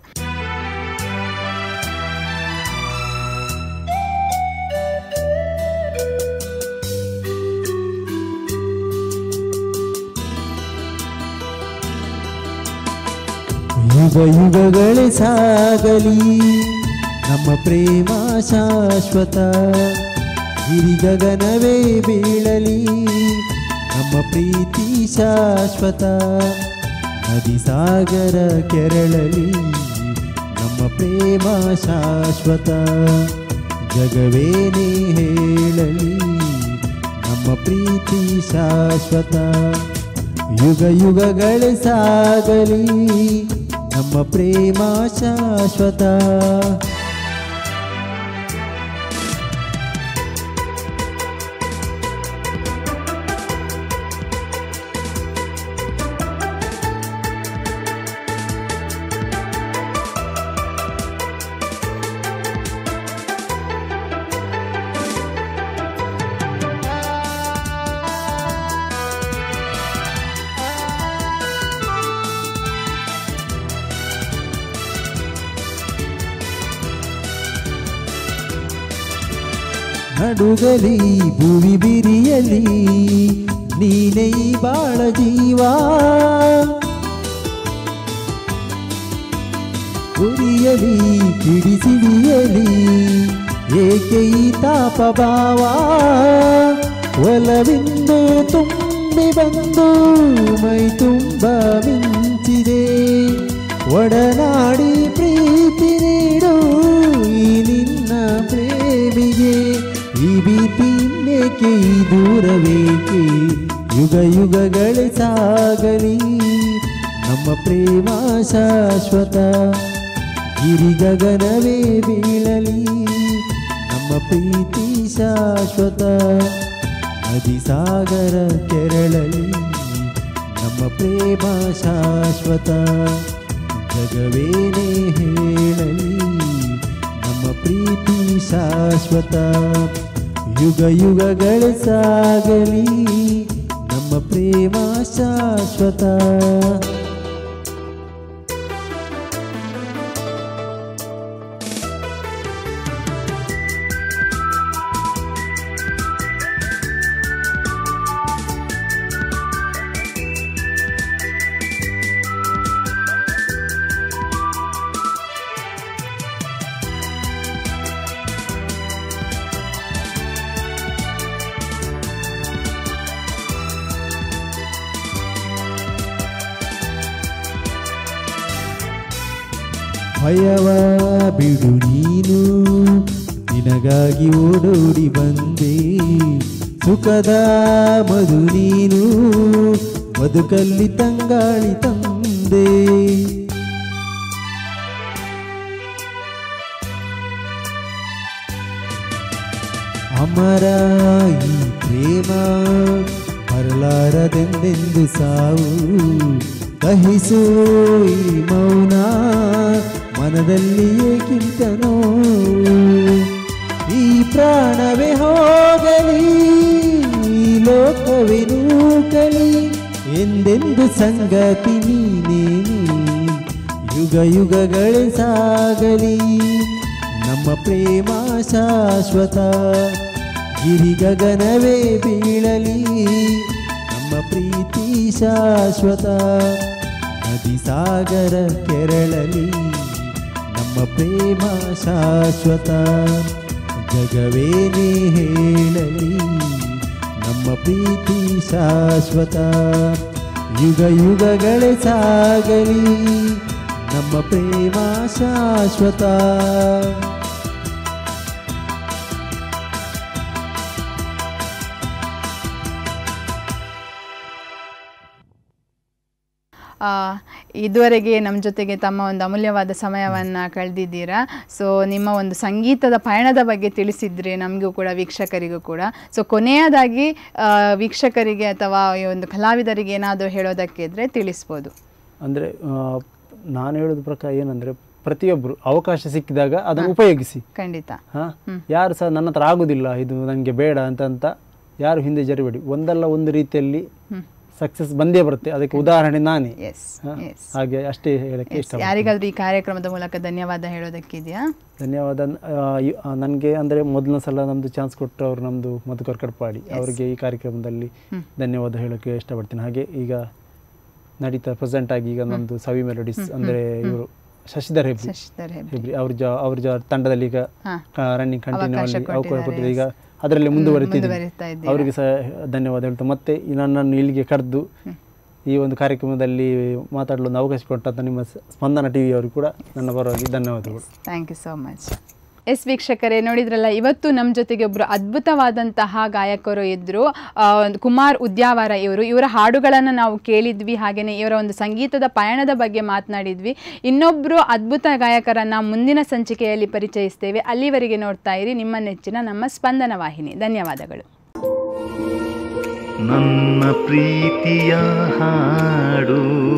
ಯುಗ ಯುಗಗಳೇ ಸಾಗಲಿ ನಮ್ಮ ಪ್ರೇಮ ಶಾಶ್ವತ ಗಿರಿಗಗನವೇ ಬೀಳಲಿ ನಮ್ಮ ಪ್ರೀತಿ ಶಾಶ್ವತ ನದಿ ಸಾಗರ ಕೆರಳಲಿ ನಮ್ಮ ಪ್ರೇಮ ಶಾಶ್ವತ ಜಗವೇನೇ ಹೇಳಲಿ ನಮ್ಮ ಪ್ರೀತಿ ಶಾಶ್ವತ ಯುಗ ಯುಗಗಳೇ ಸಾಗಲಿ ನಮ್ಮ ಪ್ರೇಮ ಶಾಶ್ವತ ನಡುಗಲಿ ಭುವಿ ಬಿರಿಯಲಿ ನೀನೇ ಬಾಳ ಜೀವ ಉರಿಯಲಿ ಕಿಡಿಸಿಡಿಯಲಿ ಏಕೆ ಈ ತಾಪ ಭಾವ ಒಲವಿಂದು ತುಂಬಿ ಬಂದು ಮೈ ತುಂಬ ಮಿಂಚಿದೆ ಒಡನಾಡಿ ಪ್ರೀತಿ ನೀಡು ಈ ನಿನ್ನ ಪ್ರೇಮಿಗೆ ಈ ಭೀತಿ ಇನ್ನೇಕೆ ಈ ದೂರವೇಕೆ ಯುಗ ಯುಗಗಳೇ ಸಾಗಲಿ ನಮ್ಮ ಪ್ರೇಮ ಶಾಶ್ವತ ಗಿರಿ ಗಗನವೇ ಬೀಳಲಿ ನಮ್ಮ ಪ್ರೀತಿ ಶಾಶ್ವತ ನದಿ ಸಾಗರ ಕೆರಳಲಿ ನಮ್ಮ ಪ್ರೇಮ ಶಾಶ್ವತ ಜಗವೇನೇ ಹೇಳಲಿ ನಮ್ಮ ಪ್ರೀತಿ ಶಾಶ್ವತ ಯುಗ ಯುಗಗಳ ಸಾಗಲಿ ನಮ್ಮ ಪ್ರೇಮ ಶಾಶ್ವತ ಭಯವ ಬಿಡು ನೀನು ನಿನಗಾಗಿ ಓಡೋಡಿ ಬಂದೆ ಸುಖದ ಮಧು ನೀನು ಬದುಕಲ್ಲಿ ತಂಗಾಳಿ ತಂದೆ ಅಮರ ಈ ಪ್ರೇಮ ಬರಲಾರದೆಂದೆಂದು ಸಾವು ಕಹಿಸು ಈ ಮೌನ ಮನದಲ್ಲಿ ಏಕಿಂತ ನೋವು ಈ ಪ್ರಾಣವೇ ಹೋಗಲಿ ಈ ಲೋಕವೇ ನೂಕಲಿ ಎಂದೆಂದು ಸಂಗತಿ ನೀನೇ ನೀ. ಯುಗ ಯುಗಗಳೇ ಸಾಗಲಿ ನಮ್ಮ ಪ್ರೇಮ ಶಾಶ್ವತ ಗಿರಿ ಗಗನವೇ ಬೀಳಲಿ ನಮ್ಮ ಪ್ರೀತಿ ಶಾಶ್ವತ ನದಿ ಸಾಗರ ಕೆರಳಲಿ ನಮ್ಮ ಪ್ರೇಮ ಶಾಶ್ವತ ಜಗವೇನೇ ಹೇಳಲಿ ನಮ್ಮ ಪ್ರೀತಿ ಶಾಶ್ವತ ಯುಗ ಯುಗಗಳೇ ಸಾಗಲಿ ನಮ್ಮ ಪ್ರೇಮ ಶಾಶ್ವತ ಆ, ಇದುವರೆಗೆ ನಮ್ಮ ಜೊತೆಗೆ ತಮ್ಮ ಒಂದು ಅಮೂಲ್ಯವಾದ ಸಮಯವನ್ನು ಕಳೆದಿದ್ದೀರಾ ಸೊ ನಿಮ್ಮ ಒಂದು ಸಂಗೀತದ ಪಯಣದ ಬಗ್ಗೆ ತಿಳಿಸಿದ್ರಿ ನಮಗೂ ಕೂಡ ವೀಕ್ಷಕರಿಗೂ ಕೂಡ ಸೊ ಕೊನೆಯದಾಗಿ ಆ, ವೀಕ್ಷಕರಿಗೆ ಅಥವಾ ಈ ಒಂದು ಕಲಾವಿದರಿಗೆ ಏನಾದರೂ ಹೇಳೋದಕ್ಕೆ ಇದ್ರೆ ತಿಳಿಸ್ಬೋದು ಅಂದರೆ ನಾನು ಹೇಳೋದು ಪ್ರಕಾರ ಏನಂದರೆ ಪ್ರತಿಯೊಬ್ಬರು ಅವಕಾಶ ಸಿಕ್ಕಿದಾಗ ಅದನ್ನು ಉಪಯೋಗಿಸಿ ಖಂಡಿತ ಹಾಂ ಯಾರು ಸಹ ನನ್ನ ಹತ್ರ ಆಗೋದಿಲ್ಲ ಇದು ನನಗೆ ಬೇಡ ಅಂತ ಅಂತ ಯಾರು ಹಿಂದೆ ಜರಿಬೇಡಿ ಒಂದಲ್ಲ ಒಂದು ರೀತಿಯಲ್ಲಿ ಸಕ್ಸಸ್ ಬಂದೇ ಬರುತ್ತೆ ಅದಕ್ಕೆ ಉದಾಹರಣೆ ನಾನೇ ಎಸ್ ಹಾ? ಎಸ್ ಹಾಗೆ ಅಷ್ಟೇ ಹೇಳಕ್ಕೆ ಇಷ್ಟ ಯಾರಿಗಾದ್ರೂ ಈ ಕಾರ್ಯಕ್ರಮದ ಮೂಲಕ ಧನ್ಯವಾದ ಹೇಳೋದಕ್ಕಿದೆಯಾ ಧನ್ಯವಾದ ನನಗೆ ಅಂದರೆ ಮೊದಲನೇ ಸಲ ನಮ್ಮದು ಚಾನ್ಸ್ ಕೊಟ್ಟವರು ನಮ್ಮದು ಮಧುಕರ್ ಕಡ್ಪಾಡಿ ಅವರಿಗೆ ಈ ಕಾರ್ಯಕ್ರಮದಲ್ಲಿ ಧನ್ಯವಾದ ಹೇಳೋಕ್ಕೆ ಇಷ್ಟಪಡ್ತೀನಿ ಹಾಗೆ ಈಗ ನಡೀತಾ ಪ್ರೆಸೆಂಟ್ ಆಗಿ ಈಗ ನಮ್ಮದು ಸವಿ ಮೆಲೋಡಿಸ್ ಅಂದರೆ ಇವರು ಶಶಿಧರ್ ಹೆಬ್ರಿ ಶಶಿಧರ್ ಹೆಬ್ರಿ. ಹೆಬ್ರಿ ಅವ್ರ ಜ ಅವ್ರ ಜ ತಂಡದಲ್ಲಿ ಈಗ ಹಾ. ರನ್ನಿಂಗ್ ಕಂಟಿನ್ಯೂ ಅವಕಾಶ ಅಲ್ಲಿ ಅವಕಾಶ ಕೊಟ್ಟಿದ್ದಾರೆ, ಕೊಟ್ಟಿದ್ದಾರೆ ಈಗ ಅದರಲ್ಲಿ ಮುಂದುವರಿತಿದ್ದೀನಿ ಮುಂದುವರಿತಾ ಇದ್ದೀರಾ. ಅವರಿಗೆ ಸಹ ಧನ್ಯವಾದ ಹೇಳ್ತಾ ಮತ್ತೆ ಈ ನನ್ನನ್ನು ಇಲ್ಲಿಗೆ ಕರೆದು ಈ ಒಂದು ಕಾರ್ಯಕ್ರಮದಲ್ಲಿ ಮಾತಾಡಲು ಒಂದು ಅವಕಾಶ ಕೊಟ್ಟಂತ ನಿಮ್ಮ ಸ- ಸ್ಪಂದನ ಟಿ ವಿಯವರು ಕೂಡ ನನ್ನ ಪರವಾಗಿ ಧನ್ಯವಾದಗಳು thank you so much yes ವೀಕ್ಷಕರೇ ನೋಡಿದ್ರಲ್ಲ ಇವತ್ತು ನಮ್ಮ ಜೊತೆಗೆ ಒಬ್ಬರು ಅದ್ಭುತವಾದಂತಹ ಗಾಯಕರು ಇದ್ದರು ಕುಮಾರ್ ಉದ್ಯಾವರ ಇವರು ಇವರ ಹಾಡುಗಳನ್ನು ನಾವು ಕೇಳಿದ್ವಿ ಹಾಗೆಯೇ ಇವರ ಒಂದು ಸಂಗೀತದ ಪಯಣದ ಬಗ್ಗೆ ಮಾತನಾಡಿದ್ವಿ ಇನ್ನೊಬ್ಬರು ಅದ್ಭುತ ಗಾಯಕರನ್ನು ಮುಂದಿನ ಸಂಚಿಕೆಯಲ್ಲಿ ಪರಿಚಯಿಸ್ತೇವೆ ಅಲ್ಲಿವರೆಗೆ ನೋಡ್ತಾ ಇರಿ ನಿಮ್ಮ ನೆಚ್ಚಿನ ನಮ್ಮ ಸ್ಪಂದನ ವಾಹಿನಿ ಧನ್ಯವಾದಗಳು ನನ್ನ ಪ್ರೀತಿಯ ಹಾಡು